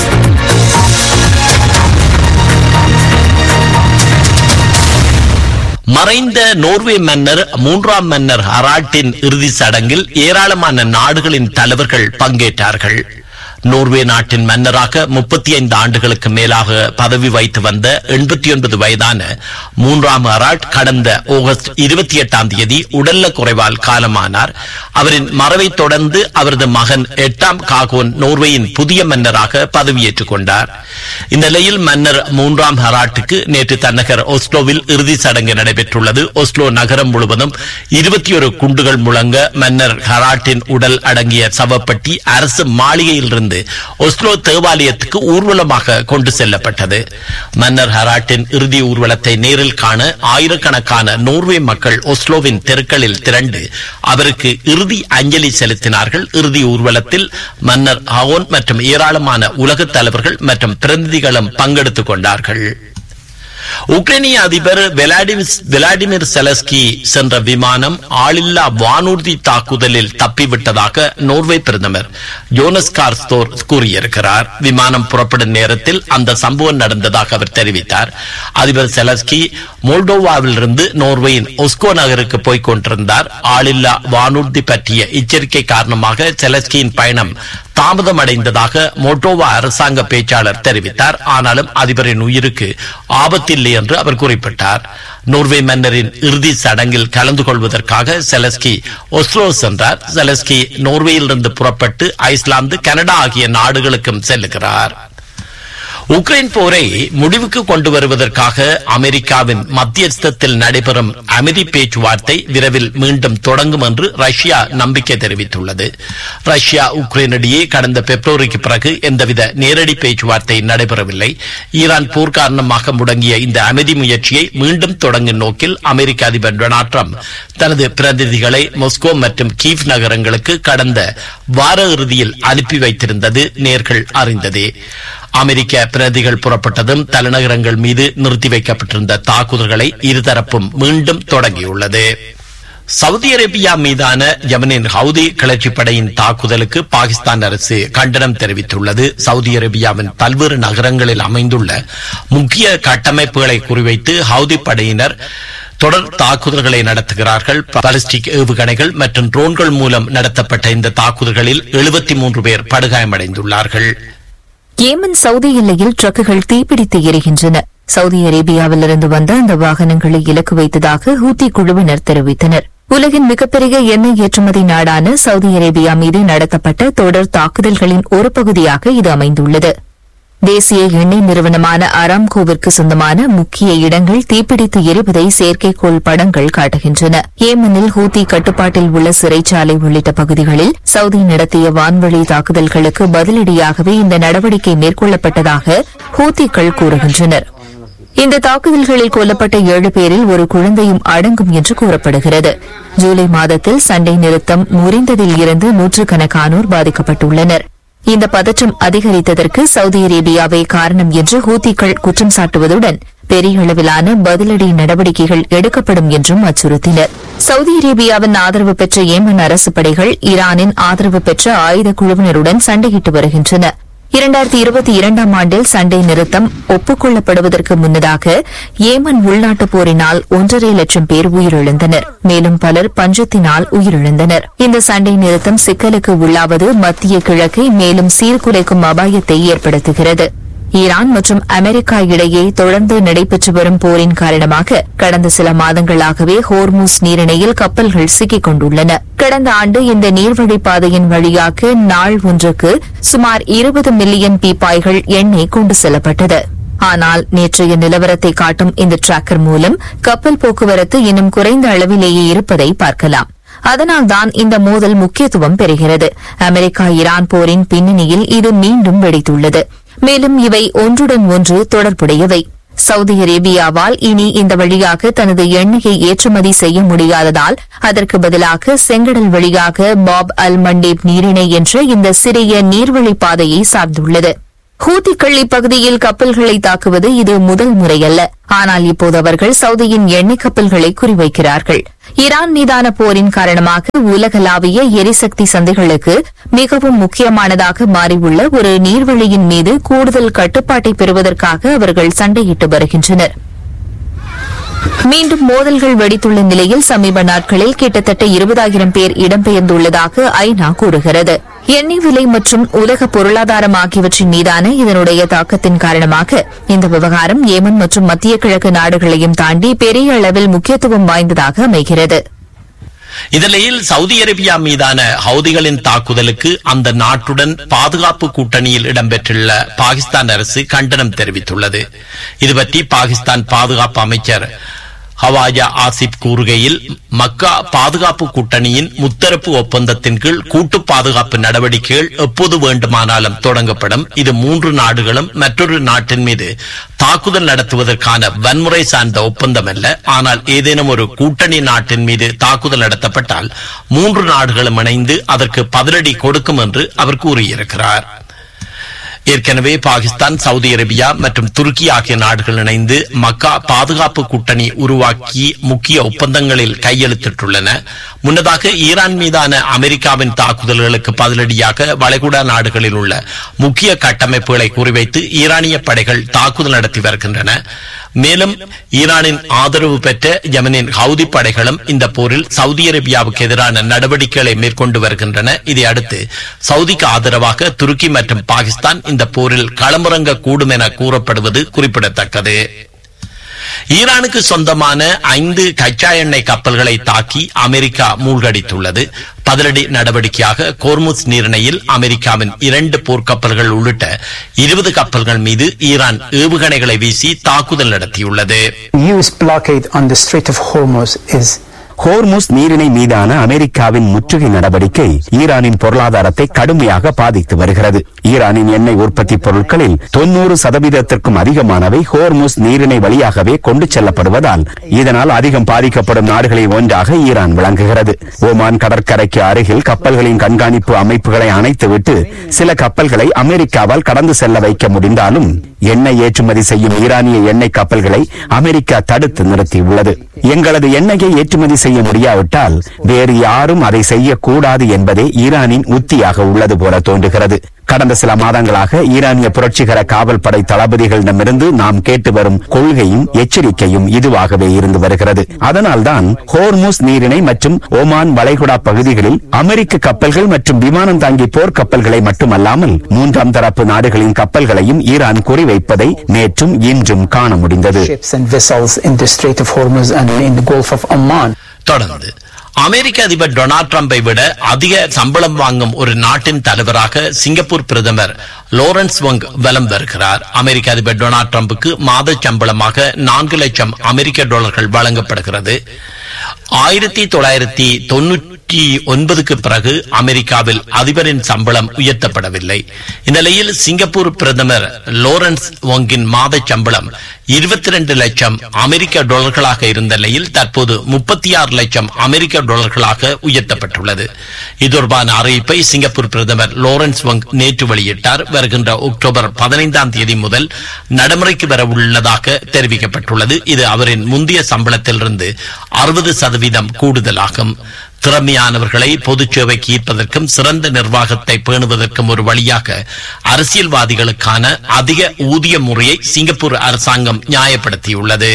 மறைந்த நோர்வே மன்னர் மூன்றாம் மன்னர் ஹராட்டின் இறுதி சடங்கில் ஏராளமான நாடுகளின் தலைவர்கள் பங்கேற்றார்கள் நோர்வே நாட்டின் மன்னராக முப்பத்தி ஐந்து ஆண்டுகளுக்கு மேலாக பதவி வைத்து வந்த எண்பத்தி ஒன்பது வயதான மூன்றாம் ஹராட் கடந்த ஆகஸ்ட் இருபத்தி எட்டாம் தேதி உடல்ல குறைவால் காலமானார் அவரின் மறைவை தொடர்ந்து அவரது மகன் எட்டாம் காகோன் நோர்வேயின் புதிய மன்னராக பதவியேற்றுக் கொண்டார் இந்த நிலையில் மன்னர் மூன்றாம் ஹராட்டுக்கு நேற்று தன்னகர் ஒஸ்லோவில் இறுதி சடங்கு நடைபெற்றுள்ளது ஒஸ்லோ நகரம் முழுவதும் இருபத்தி ஒரு குண்டுகள் முழங்க மன்னர் ஹராட்டின் உடல் அடங்கிய சவப்பட்டி அரசு மாளிகையில் இருந்து ஒஸ்லோ தேவாலயத்துக்கு ஊர்வலமாக கொண்டு செல்லப்பட்டது மன்னர் ஹராட்டின் இறுதி ஊர்வலத்தை நேரில் காண ஆயிரக்கணக்கான நோர்வே மக்கள் ஒஸ்லோவின் தெருக்களில் திரண்டு அவருக்கு இறுதி அஞ்சலி செலுத்தினார்கள் இறுதி ஊர்வலத்தில் மன்னர் ஹவோன் மற்றும் ஏராளமான உலகத் தலைவர்கள் மற்றும் பிரதிநிதிகளும் பங்கெடுத்துக் கொண்டார்கள் உக்ரைனிய அதிபர் வெலாடிமிர் வெலாடிமிர் செலஸ்கி சென்ற விமானம் ஆளில்லா வானூர்தி தாக்குதலில் தப்பிவிட்டதாக நோர்வே பிரதமர் ஜோனஸ் கார்ஸ்தோர் கூறியிருக்கிறார் விமானம் புறப்படும் நேரத்தில் அந்த சம்பவம் நடந்ததாக அவர் தெரிவித்தார் அதிபர் செலஸ்கி மோல்டோவாவிலிருந்து நோர்வேயின் ஒஸ்கோ நகருக்கு போய்க் கொண்டிருந்தார் ஆளில்லா வானூர்தி பற்றிய எச்சரிக்கை காரணமாக செலஸ்கியின் பயணம் தாமதமடைந்ததாக மோட்டோவா அரசாங்க பேச்சாளர் தெரிவித்தார் ஆனாலும் அதிபரின் உயிருக்கு ஆபத்தில்லை என்று அவர் குறிப்பிட்டார் நோர்வே மன்னரின் இறுதி சடங்கில் கலந்து கொள்வதற்காக செலஸ்கி ஒஸ்லோ சென்றார் செலஸ்கி நோர்வேயிலிருந்து புறப்பட்டு ஐஸ்லாந்து கனடா ஆகிய நாடுகளுக்கும் செல்லுகிறார் உக்ரைன் போரை முடிவுக்கு கொண்டு வருவதற்காக அமெரிக்காவின் மத்தியஸ்தத்தில் நடைபெறும் அமைதி பேச்சுவார்த்தை விரைவில் மீண்டும் தொடங்கும் என்று ரஷ்யா நம்பிக்கை தெரிவித்துள்ளது ரஷ்யா உக்ரைன் இடையே கடந்த பிப்ரவரிக்கு பிறகு எந்தவித நேரடி பேச்சுவார்த்தை நடைபெறவில்லை ஈரான் போர் காரணமாக முடங்கிய இந்த அமைதி முயற்சியை மீண்டும் தொடங்கும் நோக்கில் அமெரிக்க அதிபர் டொனால்ட் ட்ரம்ப் தனது பிரதிநிதிகளை மாஸ்கோ மற்றும் கீவ் நகரங்களுக்கு கடந்த வார இறுதியில் அனுப்பி வைத்திருந்தது நேர்கள் அறிந்ததே அமெரிக்க பிரதிகள் புறப்பட்டதும் தலைநகரங்கள் மீது நிறுத்தி வைக்கப்பட்டிருந்த தாக்குதல்களை இருதரப்பும் மீண்டும் தொடங்கியுள்ளது சவுதி அரேபியா மீதான யமனின் ஹவுதி கிளர்ச்சிப் படையின் தாக்குதலுக்கு பாகிஸ்தான் அரசு கண்டனம் தெரிவித்துள்ளது சவுதி அரேபியாவின் பல்வேறு நகரங்களில் அமைந்துள்ள முக்கிய கட்டமைப்புகளை குறிவைத்து ஹவுதி படையினர் தொடர் தாக்குதல்களை நடத்துகிறார்கள் பாலிஸ்டிக் ஏவுகணைகள் மற்றும் ட்ரோன்கள் மூலம் நடத்தப்பட்ட இந்த தாக்குதல்களில் எழுபத்தி மூன்று பேர் படுகாயமடைந்துள்ளார்கள் ஏமன் சவுதி எல்லையில் ட்ரக்குகள் தீப்பிடித்து எரிகின்றன சவுதி அரேபியாவிலிருந்து வந்த அந்த வாகனங்களை இலக்கு வைத்ததாக ஹூத்தி குழுவினர் தெரிவித்தனர் உலகின் மிகப்பெரிய எண்ணெய் ஏற்றுமதி நாடான சவுதி அரேபியா மீது நடத்தப்பட்ட தொடர் தாக்குதல்களின் ஒரு பகுதியாக இது அமைந்துள்ளது தேசிய எண்ணெய் நிறுவனமான அராம்கோவிற்கு சொந்தமான முக்கிய இடங்கள் தீப்பிடித்து எரிவதை செயற்கைக்கோள் படங்கள் காட்டுகின்றன ஏமனில் ஹூத்தி கட்டுப்பாட்டில் உள்ள சிறைச்சாலை உள்ளிட்ட பகுதிகளில் சவுதி நடத்திய வான்வழி தாக்குதல்களுக்கு பதிலடியாகவே இந்த நடவடிக்கை மேற்கொள்ளப்பட்டதாக ஹூத்திகள் கூறுகின்றனர் இந்த தாக்குதல்களில் கொல்லப்பட்ட ஏழு பேரில் ஒரு குழந்தையும் அடங்கும் என்று கூறப்படுகிறது ஜூலை மாதத்தில் சண்டை நிறுத்தம் முறிந்ததில் இருந்து நூற்றுக்கணக்கானோர் பாதிக்கப்பட்டுள்ளனர் இந்த பதற்றம் அதிகரித்ததற்கு சவுதி அரேபியாவே காரணம் என்று ஹூத்திகள் குற்றம் சாட்டுவதுடன் பெரிய அளவிலான பதிலடி நடவடிக்கைகள் எடுக்கப்படும் என்றும் அச்சுறுத்தினர் சவுதி அரேபியாவின் ஆதரவு பெற்ற ஏமன் அரசு படைகள் ஈரானின் ஆதரவு பெற்ற ஆயுத குழுவினருடன் சண்டையிட்டு வருகின்றன இரண்டாயிரத்தி இருபத்தி இரண்டாம் ஆண்டில் சண்டை நிறுத்தம் ஒப்புக்கொள்ளப்படுவதற்கு முன்னதாக ஏமன் உள்நாட்டு போரினால் ஒன்றரை லட்சம் பேர் உயிரிழந்தனர் மேலும் பலர் பஞ்சத்தினால் உயிரிழந்தனர் இந்த சண்டை நிறுத்தம் சிக்கலுக்கு உள்ளாவது மத்திய கிழக்கை மேலும் சீர்குலைக்கும் அபாயத்தை ஏற்படுத்துகிறது ஈரான் மற்றும் அமெரிக்கா இடையே தொடர்ந்து நடைபெற்று வரும் போரின் காரணமாக கடந்த சில மாதங்களாகவே ஹோர்மூஸ் நீரிணையில் கப்பல்கள் சிக்கிக் கொண்டுள்ளன கடந்த ஆண்டு இந்த நீர்வழிப் பாதையின் வழியாக நாள் ஒன்றுக்கு சுமார் இருபது மில்லியன் பீப்பாய்கள் எண்ணெய் கொண்டு செல்லப்பட்டது ஆனால் நேற்றைய நிலவரத்தை காட்டும் இந்த டிராக்கர் மூலம் கப்பல் போக்குவரத்து இன்னும் குறைந்த அளவிலேயே இருப்பதை பார்க்கலாம் அதனால்தான் இந்த மோதல் முக்கியத்துவம் பெறுகிறது அமெரிக்கா ஈரான் போரின் பின்னணியில் இது மீண்டும் வெடித்துள்ளது மேலும் இவை ஒன்றுடன் ஒன்று தொடர்புடையவை சவுதி அரேபியாவால் இனி இந்த வழியாக தனது எண்ணெயை ஏற்றுமதி செய்ய முடியாததால் அதற்கு பதிலாக செங்கடல் வழியாக பாப் அல் மண்டேப் நீரிணை என்ற இந்த சிறிய நீர்வழி பாதையை சார்ந்துள்ளது ஹூத்திகள் இப்பகுதியில் கப்பல்களை தாக்குவது இது முதல் முறையல்ல ஆனால் இப்போது அவர்கள் சவுதியின் எண்ணெய் கப்பல்களை குறிவைக்கிறார்கள் ஈரான் மீதான போரின் காரணமாக உலகளாவிய எரிசக்தி சந்தைகளுக்கு மிகவும் முக்கியமானதாக மாறியுள்ள ஒரு நீர்வழியின் மீது கூடுதல் கட்டுப்பாட்டை பெறுவதற்காக அவர்கள் சண்டையிட்டு வருகின்றனர் மீண்டும் மோதல்கள் வெடித்துள்ள நிலையில் சமீப நாட்களில் கிட்டத்தட்ட இருபதாயிரம் பேர் இடம்பெயர்ந்துள்ளதாக ஐநா கூறுகிறது எண்ணெய் விலை மற்றும் உலக பொருளாதாரம் ஆகியவற்றின் மீதான இதனுடைய தாக்கத்தின் காரணமாக இந்த விவகாரம் ஏமன் மற்றும் மத்திய கிழக்கு நாடுகளையும் தாண்டி பெரிய அளவில் முக்கியத்துவம் வாய்ந்ததாக அமைகிறது இந்நிலையில் சவுதி அரேபியா மீதான ஹவுதிகளின் தாக்குதலுக்கு அந்த நாட்டுடன் பாதுகாப்பு கூட்டணியில் இடம்பெற்றுள்ள பாகிஸ்தான் அரசு கண்டனம் தெரிவித்துள்ளது இது பற்றி பாகிஸ்தான் பாதுகாப்பு அமைச்சர் ஹவாஜா ஆசிப் கூறுகையில் மக்கா பாதுகாப்பு கூட்டணியின் முத்தரப்பு ஒப்பந்தத்தின் கீழ் கூட்டு பாதுகாப்பு நடவடிக்கைகள் எப்போது வேண்டுமானாலும் தொடங்கப்படும் இது மூன்று நாடுகளும் மற்றொரு நாட்டின் மீது தாக்குதல் நடத்துவதற்கான வன்முறை சார்ந்த ஒப்பந்தம் அல்ல ஆனால் ஏதேனும் ஒரு கூட்டணி நாட்டின் மீது தாக்குதல் நடத்தப்பட்டால் மூன்று நாடுகளும் இணைந்து அதற்கு பதிலடி கொடுக்கும் என்று அவர் கூறியிருக்கிறார் ஏற்கனவே பாகிஸ்தான் சவுதி அரேபியா மற்றும் துருக்கி ஆகிய நாடுகள் இணைந்து மக்கா பாதுகாப்பு கூட்டணி உருவாக்கி முக்கிய ஒப்பந்தங்களில் கையெழுத்திட்டுள்ளன முன்னதாக ஈரான் மீதான அமெரிக்காவின் தாக்குதல்களுக்கு பதிலடியாக வளைகுடா நாடுகளில் உள்ள முக்கிய கட்டமைப்புகளை குறிவைத்து ஈரானிய படைகள் தாக்குதல் நடத்தி வருகின்றன மேலும் ஈரானின் ஆதரவு பெற்ற யமனின் ஹவுதி படைகளும் இந்த போரில் சவுதி அரேபியாவுக்கு எதிரான நடவடிக்கைகளை மேற்கொண்டு வருகின்றன இதை அடுத்து சவுதிக்கு ஆதரவாக துருக்கி மற்றும் பாகிஸ்தான் இந்த போரில் களமிறங்க கூடும் என கூறப்படுவது குறிப்பிடத்தக்கது ஈரானுக்கு சொந்தமான ஐந்து கச்சா எண்ணெய் கப்பல்களை தாக்கி அமெரிக்கா மூழ்கடித்துள்ளது பதிலடி நடவடிக்கையாக கோர்முஸ் நீரிணையில் அமெரிக்காவின் இரண்டு போர்க்கப்பல்கள் உள்ளிட்ட இருபது கப்பல்கள் மீது ஈரான் ஏவுகணைகளை வீசி தாக்குதல் நடத்தியுள்ளது U.S. blockade on the Strait of Hormuz is Hormuz நீரிணை மீதான அமெரிக்காவின் முற்றுகை நடவடிக்கை ஈரானின் பொருளாதாரத்தை கடுமையாக பாதித்து வருகிறது ஈரானின் எண்ணெய் உற்பத்தி பொருட்களில் தொன்னூறு சதவீதத்திற்கும் அதிகமானவை ஹோர்முஸ் நீரிணை வழியாகவே கொண்டு செல்லப்படுவதால் இதனால் அதிகம் பாதிக்கப்படும் நாடுகளில் ஒன்றாக ஈரான் விளங்குகிறது ஓமான் கடற்கரைக்கு அருகில் கப்பல்களின் கண்காணிப்பு அமைப்புகளை அணைத்துவிட்டு சில கப்பல்களை அமெரிக்காவால் கடந்து செல்ல வைக்க முடிந்தாலும் எண்ணெய் ஏற்றுமதி செய்யும் ஈரானிய எண்ணெய் கப்பல்களை அமெரிக்கா தடுத்து நிறுத்தியுள்ளது எங்களது எண்ணெயை ஏற்றுமதி செய்ய முடியாவிட்டால் வேறு யாரும் அதை செய்யக்கூடாது என்பதே ஈரானின் உத்தியாக உள்ளது போல தோன்றுகிறது கடந்த சில மாதங்களாக ஈரானிய புரட்சிகர காவல் படை தளபதிகளிடமிருந்து நாம் கேட்டு வரும் கொள்கையும் எச்சரிக்கையும் இதுவாகவே இருந்து வருகிறது அதனால்தான் ஹோர்முஸ் நீரிணை மற்றும் ஓமான் வளைகுடா பகுதிகளில் அமெரிக்க கப்பல்கள் மற்றும் விமானம் தாங்கி போர் கப்பல்களை மட்டுமல்லாமல் மூன்றாம் தரப்பு நாடுகளின் கப்பல்களையும் ஈரான் குறிவைப்பதை நேற்றும் இன்றும் காண முடிந்தது ships and vessels in the Strait of Hormuz and in the Gulf of Oman. தொடர்ந்து அமெரிக்க அதிபர் டொனால்ட் ட்ரம்பை விட அதிக சம்பளம் வாங்கும் ஒரு நாட்டின் தலைவராக சிங்கப்பூர் பிரதமர் லோரன்ஸ் வங் வலம் வருகிறார் அமெரிக்க அதிபர் டொனால்ட் ட்ரம்புக்கு மாத சம்பளமாக நான்கு லட்சம் அமெரிக்க டாலர்கள் வழங்கப்படுகிறது ஆயிரத்தி தொள்ளாயிரத்தி தொன்னூற்றி ஒன்பதுக்கு பிறகு அமெரிக்காவில் அதிபரின் சம்பளம் உயர்த்தப்படவில்லை இந்நிலையில் சிங்கப்பூர் பிரதமர் லோரன்ஸ் வங்கின் மாத சம்பளம் இருபத்தி ரெண்டு லட்சம் அமெரிக்க டாலர்களாக இருந்த நிலையில் தற்போது முப்பத்தி ஆறு லட்சம் அமெரிக்க டாலர்களாக உயர்த்தப்பட்டுள்ளது இது தொடர்பான அறிவிப்பை சிங்கப்பூர் பிரதமர் லோரன்ஸ் வங் நேற்று வெளியிட்டார் வருகின்ற அக்டோபர் பதினைந்தாம் தேதி முதல் நடைமுறைக்கு வர உள்ளதாக தெரிவிக்கப்பட்டுள்ளது இது அவரின் முந்தைய சம்பளத்திலிருந்து அறுபது சதவீதம் கூடுதலாகும் திறமையானவர்களை பொதுச் சேவைக்கு ஈர்ப்பதற்கும் சிறந்த நிர்வாகத்தை பேணுவதற்கும் ஒரு வழியாக அரசியல்வாதிகளுக்கான அதிக ஊதிய முறையை சிங்கப்பூர் அரசாங்கம் நியாயப்படுத்தியுள்ளது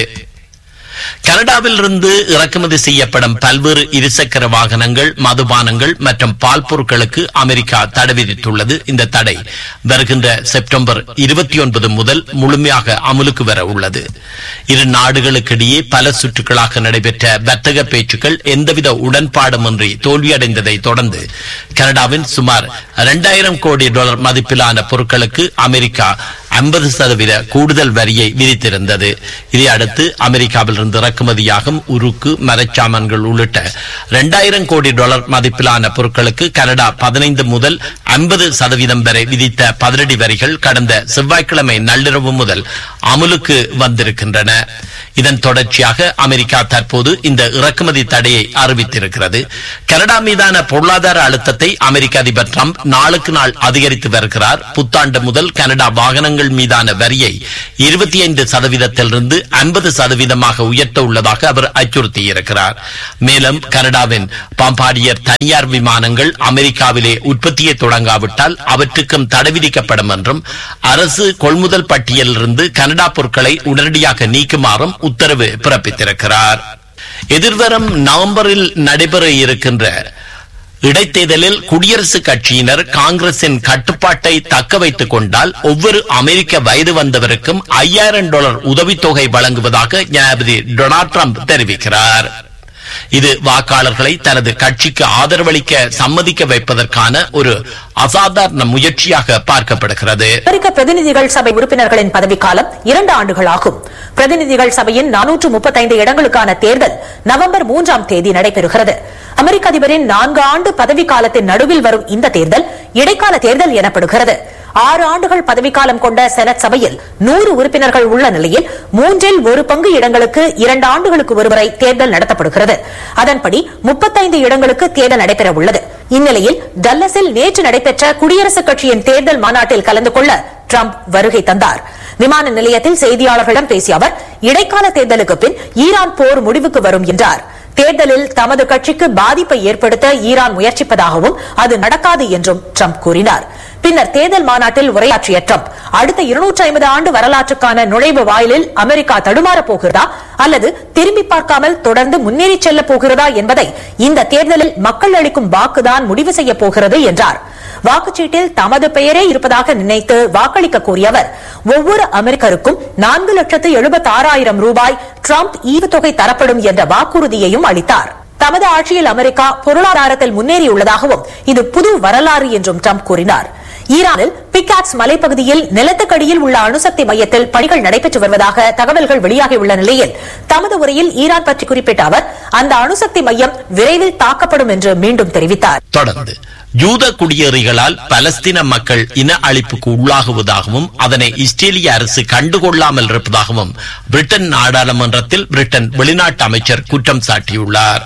கனடாவில் இருந்து இறக்குமதி செய்யப்படும் பல்வேறு இருசக்கர வாகனங்கள் மதுபானங்கள் மற்றும் பால் பொருட்களுக்கு அமெரிக்கா தடை விதித்துள்ளது இந்த தடை வருகின்ற செப்டம்பர் இருபத்தி ஒன்பது முதல் முழுமையாக அமலுக்கு வர உள்ளது இரு நாடுகளுக்கிடையே பல சுற்றுகளாக நடைபெற்ற வர்த்தக பேச்சுக்கள் எந்தவித உடன்பாடுமின்றி தோல்வியடைந்ததை தொடர்ந்து கனடாவின் சுமார் இரண்டாயிரம் கோடி டாலர் மதிப்பிலான பொருட்களுக்கு அமெரிக்கா ஐம்பது சதவீத கூடுதல் வரியை விதித்திருந்தது இதை அடுத்து அமெரிக்காவிலிருந்து இறக்குமதியாகும் உருக்கு மரச்சாமான்கள் உள்ளிட்ட இரண்டாயிரம் கோடி டாலர் மதிப்பிலான பொருட்களுக்கு கனடா பதினைந்து முதல் ஐம்பது சதவீதம் வரை விதித்த பதிலடி வரிகள் கடந்த செவ்வாய்க்கிழமை நள்ளிரவு முதல் அமுலுக்கு வந்திருக்கின்றன இதன் தொடர்ச்சியாக அமெரிக்கா தற்போது இந்த இறக்குமதி தடையை அறிவித்திருக்கிறது கனடா மீதான பொருளாதார அழுத்தத்தை அமெரிக்க அதிபர் டிரம்ப் நாளுக்கு நாள் அதிகரித்து வருகிறார் புத்தாண்டு முதல் கனடா வாகனங்கள் மீதான வரியை இருபத்தி ஐந்து சதவீதத்திலிருந்து ஐம்பது சதவீதமாக உயர்த்த உள்ளதாக அவர் அச்சுறுத்தியிருக்கிறார் மேலும் கனடாவின் பாம்பாடியர் தனியார் விமானங்கள் அமெரிக்காவிலே உற்பத்தியை தொடங்காவிட்டால் அவற்றுக்கும் தடை விதிக்கப்படும் என்றும் அரசு கொள்முதல் பட்டியலிலிருந்து கனடா பொருட்களை உடனடியாக நீக்குமாறும் உத்தரவு பிறப்பித்திருக்கிறார் எதிர்வரும் நவம்பரில் நடைபெற இருக்கின்ற இடைத்தேர்தலில் குடியரசுக் கட்சியினர் காங்கிரசின் கட்டுப்பாட்டை தக்க வைத்துக் கொண்டால் ஒவ்வொரு அமெரிக்க வயது வந்தவருக்கும் ஐயாயிரம் டாலர் உதவித்தொகை வழங்குவதாக ஜனாதிபதி டொனால்ட் ட்ரம்ப் தெரிவிக்கிறார் இது வாக்காளர்களை தனது கட்சிக்கு ஆதரவளிக்க சம்மதிக்க வைப்பதற்கான ஒரு அசாதாரண முயற்சியாக பார்க்கப்படுகிறது அமெரிக்க பிரதிநிதிகள் சபை உறுப்பினர்களின் பதவிக்காலம் இரண்டு ஆண்டுகள் ஆகும் பிரதிநிதிகள் சபையின் நானூற்று முப்பத்தைந்து இடங்களுக்கான தேர்தல் நவம்பர் மூன்றாம் தேதி நடைபெறுகிறது அமெரிக்க அதிபரின் நான்கு ஆண்டு பதவிக்காலத்தின் நடுவில் வரும் இந்த தேர்தல் இடைக்கால தேர்தல் எனப்படுகிறது ஆறு ஆண்டுகள் பதவிக்காலம் கொண்ட செனட் சபையில் நூறு உறுப்பினர்கள் உள்ள நிலையில் மூன்றில் ஒரு பங்கு இடங்களுக்கு இரண்டு ஆண்டுகளுக்கு ஒருமுறை தேர்தல் நடத்தப்படுகிறது அதன்படி முப்பத்தைந்து இடங்களுக்கு தேர்தல் நடைபெற உள்ளது இந்நிலையில் டல்லஸில் நேற்று நடைபெற்ற குடியரசுக் கட்சியின் தேர்தல் மாநாட்டில் கலந்து கொள்ள ட்ரம்ப் வருகை தந்தார் விமான நிலையத்தில் செய்தியாளர்களிடம் பேசிய அவர் இடைக்கால தேர்தலுக்கு பின் ஈரான் போர் முடிவுக்கு வரும் என்றார் தேர்தலில் தமது கட்சிக்கு பாதிப்பை ஏற்படுத்த ஈரான் முயற்சிப்பதாகவும் அது நடக்காது என்றும் ட்ரம்ப் கூறினார் பின்னர் தேர்தல் மாநாட்டில் உரையாற்றிய ட்ரம்ப் அடுத்த இருநூற்றி ஐம்பது ஆண்டு வரலாற்றுக்கான நுழைவு வாயிலில் அமெரிக்கா தடுமாறப் போகிறதா அல்லது திரும்பி பார்க்காமல் தொடர்ந்து முன்னேறி செல்லப் போகிறதா என்பதை இந்த தேர்தலில் மக்கள் அளிக்கும் வாக்குதான் முடிவு செய்யப் போகிறது என்றார் வாக்குச்சீட்டில் தமது பெயரே இருப்பதாக நினைத்து வாக்களிக்க கோரிய அவர் ஒவ்வொரு அமெரிக்கருக்கும் நான்கு லட்சத்து எழுபத்தி ஆறாயிரம் ரூபாய் ட்ரம்ப் ஈவுத்தொகை தரப்படும் என்ற வாக்குறுதியையும் அளித்தார் தமது ஆட்சியில் அமெரிக்கா பொருளாதாரத்தில் முன்னேறியுள்ளதாகவும் இது புது வரலாறு என்றும் ட்ரம்ப் கூறினார் ஈரானில் பிகாட்ஸ் மலைப்பகுதியில் நிலத்துக்கடியில் உள்ள அணுசக்தி மையத்தில் பணிகள் நடைபெற்று வருவதாக தகவல்கள் வெளியாகியுள்ள நிலையில் தமது உரையில் ஈரான் பற்றி குறிப்பிட்ட அவர் அந்த அணுசக்தி மையம் விரைவில் தாக்கப்படும் என்று மீண்டும் தெரிவித்தார் தொடர்ந்து யூத குடியேறிகளால் பலஸ்தீன மக்கள் இன அழிப்புக்கு உள்ளாகுவதாகவும் அதனை இஸ்ரேலிய அரசு கண்டுகொள்ளாமல் இருப்பதாகவும் பிரிட்டன் நாடாளுமன்றத்தில் பிரிட்டன் வெளிநாட்டு அமைச்சர் குற்றம் சாட்டியுள்ளார்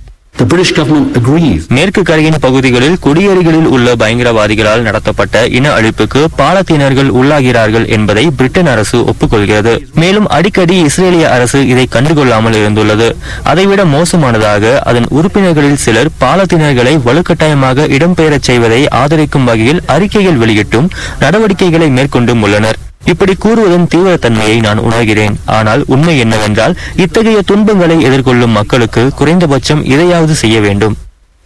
மேற்கு கரையின் பகுதிகளில் குடியேறிகளில் உள்ள பயங்கரவாதிகளால் நடத்தப்பட்ட இன அழிப்புக்கு பாலத்தீனர்கள் உள்ளாகிறார்கள் என்பதை பிரிட்டன் அரசு ஒப்புக்கொள்கிறது மேலும் அடிக்கடி இஸ்ரேலிய அரசு இதை கண்டுகொள்ளாமல் இருந்துள்ளது அதைவிட மோசமானதாக அதன் உறுப்பினர்களில் சிலர் பாலத்தீனர்களை வலுக்கட்டாயமாக இடம்பெயரச் செய்வதை ஆதரிக்கும் வகையில் அறிக்கைகள் வெளியிட்டும் நடவடிக்கைகளை மேற்கொண்டும் உள்ளனர் இப்படி கூறுவதன் தீவிரத்தன்மையை நான் உணர்கிறேன் ஆனால் உண்மை என்னவென்றால் இத்தகைய துன்பங்களை எதிர்கொள்ளும் மக்களுக்கு குறைந்தபட்சம் இதையாவது செய்ய வேண்டும்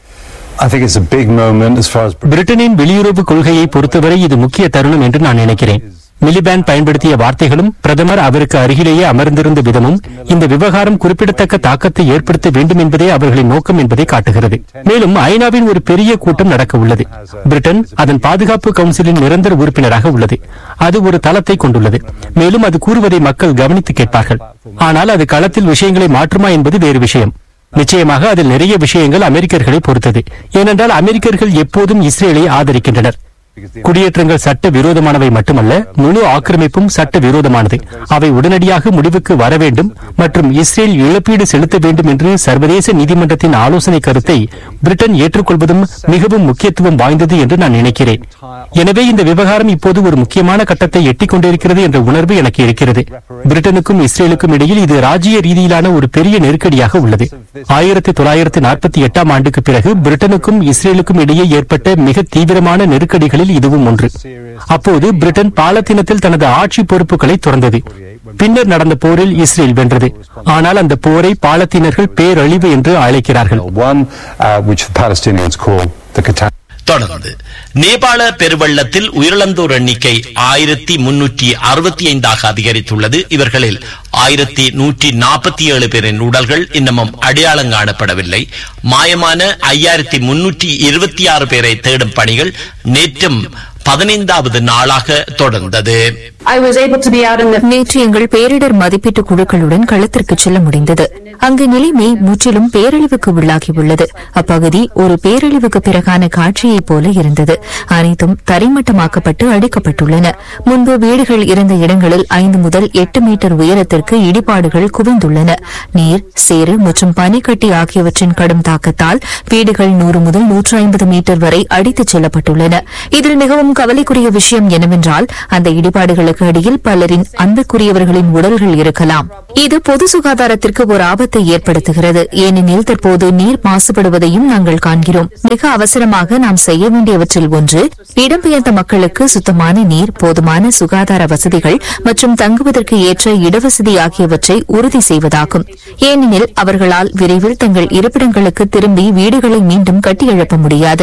பிரிட்டனின் வெளியுறவு கொள்கையை பொறுத்தவரை இது முக்கிய தருணம் என்று நான் நினைக்கிறேன் மிலிபேண்ட் பயன்படுத்திய வார்த்தைகளும் பிரதமர் அவருக்கு அருகிலேயே அமர்ந்திருந்த விதமும் இந்த விவகாரம் குறிப்பிடத்தக்க தாக்கத்தை ஏற்படுத்த வேண்டும் என்பதே அவர்களின் நோக்கம் என்பதை காட்டுகிறது மேலும் ஐநாவின் ஒரு பெரிய கூட்டம் நடக்க உள்ளது பிரிட்டன் அதன் பாதுகாப்பு கவுன்சிலின் நிரந்தர உறுப்பினராக உள்ளது அது ஒரு தளத்தை கொண்டுள்ளது மேலும் அது கூறுவதை மக்கள் கவனித்து கேட்பார்கள் ஆனால் அது களத்தில் விஷயங்களை மாற்றுமா என்பது வேறு விஷயம் நிச்சயமாக அதில் நிறைய விஷயங்கள் அமெரிக்கர்களை பொறுத்தது ஏனென்றால் அமெரிக்கர்கள் எப்போதும் இஸ்ரேலை ஆதரிக்கின்றனர் குடியேற்றங்கள் சட்ட விரோதமானவை மட்டுமல்ல முழு ஆக்கிரமிப்பும் சட்ட விரோதமானது அவை உடனடியாக முடிவுக்கு வர வேண்டும் மற்றும் இஸ்ரேல் இழப்பீடு செலுத்த வேண்டும் என்று சர்வதேச நீதிமன்றத்தின் ஆலோசனை கருத்தை பிரிட்டன் ஏற்றுக்கொள்வதும் மிகவும் முக்கியத்துவம் வாய்ந்தது என்று நான் நினைக்கிறேன் எனவே இந்த விவகாரம் இப்போது ஒரு முக்கியமான கட்டத்தை எட்டிக் கொண்டிருக்கிறது என்ற உணர்வு எனக்கு இருக்கிறது பிரிட்டனுக்கும் இஸ்ரேலுக்கும் இடையில் இது ராஜ்ய ரீதியிலான ஒரு பெரிய நெருக்கடியாக உள்ளது ஆயிரத்தி தொள்ளாயிரத்தி நாற்பத்தி எட்டாம் ஆண்டுக்கு பிறகு பிரிட்டனுக்கும் இஸ்ரேலுக்கும் இடையே ஏற்பட்ட மிக தீவிரமான நெருக்கடிகளில் இதுவும் ஒன்று அப்போது பிரிட்டன் பாலத்தீனத்தில் தனது ஆட்சி பொறுப்புகளை துறந்தது பின்னர் நடந்த போரில் இஸ்ரேல் வென்றது ஆனால் அந்த போரை பாலத்தீனர்கள் பேரழிவு என்று அழைக்கிறார்கள் தொடர்ந்து நேபாள பெருவெள்ளத்தில் உயிரிழந்தோர் எண்ணிக்கை ஆயிரத்தி முன்னூற்றி அறுபத்தி ஐந்தாக அதிகரித்துள்ளது இவர்களில் ஆயிரத்தி நூற்றி நாற்பத்தி ஏழு பேரின் உடல்கள் இன்னமும் அடையாளம் காணப்படவில்லை மாயமான ஐயாயிரத்தி முன்னூற்றி இருபத்தி ஆறு பேரை தேடும் பணிகள் நேற்றும் பதினைந்தாவது நாளாக தொடர்ந்தது நேற்று எங்கள் பேரிடர் மதிப்பீட்டு குழுக்களுடன் களத்திற்கு செல்ல முடிந்தது அங்கு நிலைமை முற்றிலும் பேரழிவுக்கு உள்ளாகியுள்ளது அப்பகுதி ஒரு பேரழிவுக்கு பிறகான காட்சியைப் போல இருந்தது அனைத்தும் தரைமட்டமாக்கப்பட்டு அடிக்கப்பட்டுள்ளன முன்பு வீடுகள் இருந்த இடங்களில் ஐந்து முதல் எட்டு மீட்டர் உயரத்திற்கு இடிபாடுகள் குவிந்துள்ளன நீர் சேறு மற்றும் பனிக்கட்டி ஆகியவற்றின் கடும் தாக்கத்தால் வீடுகள் நூறு முதல் நூற்று ஐம்பது மீட்டர் வரை அடித்துச் செல்லப்பட்டுள்ளன இதில் மிகவும் கவலைக்குரிய விஷயம் என்னவென்றால் அந்த இடிபாடுகளுக்கு அடியில் பலரின் அன்புக்குரியவர்களின் உடல்கள் இருக்கலாம் இது பொது சுகாதாரத்திற்கு ஒரு ஆபத்தை ஏற்படுத்துகிறது ஏனெனில் தற்போது நீர் மாசுபடுவதையும் நாங்கள் காண்கிறோம் மிக அவசரமாக நாம் செய்ய வேண்டியவற்றில் ஒன்று இடம்பெயர்ந்த மக்களுக்கு சுத்தமான நீர் போதுமான சுகாதார வசதிகள் மற்றும் தங்குவதற்கு ஏற்ற இடவசதி ஆகியவற்றை உறுதி செய்வதாகும் ஏனெனில் அவர்களால் விரைவில் தங்கள் இருப்பிடங்களுக்கு திரும்பி வீடுகளை மீண்டும் கட்டியெழுப்ப முடியாது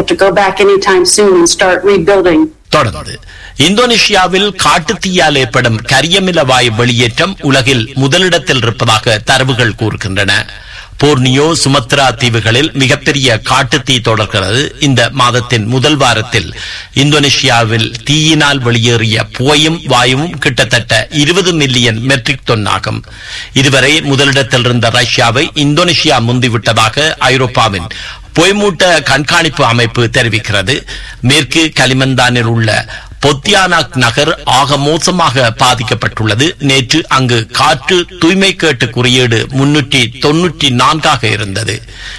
தொடர்ந்து இந்தோனேஷியாவில் காட்டுத்தீயால் ஏற்படும் கரியமில வாயு வெளியேற்றம் உலகில் முதலிடத்தில் இருப்பதாக தரவுகள் கூறுகின்றன போர்னியோ சுமத்ரா தீவுகளில் மிகப்பெரிய காட்டுத்தீ தொடர்கிறது இந்த மாதத்தின் முதல் வாரத்தில் இந்தோனேஷியாவில் தீயினால் வெளியேறிய புகையும் வாயுவும் கிட்டத்தட்ட இருபது மில்லியன் மெட்ரிக் டன் ஆகும் இதுவரை முதலிடத்தில் இருந்த ரஷ்யாவை இந்தோனேஷியா முந்திவிட்டதாக ஐரோப்பாவின் பொய்மூட்ட கண்காணிப்பு அமைப்பு தெரிவிக்கிறது மேற்கு கலிமந்தானில் உள்ள பொத்தியானாக் நகர் ஆக மோசமாக பாதிக்கப்பட்டுள்ளது நேற்று அங்கு காற்று தூய்மை கேட்டு குறியீடு முன்னூற்றி தொன்னூற்றி நான்காக இருந்தது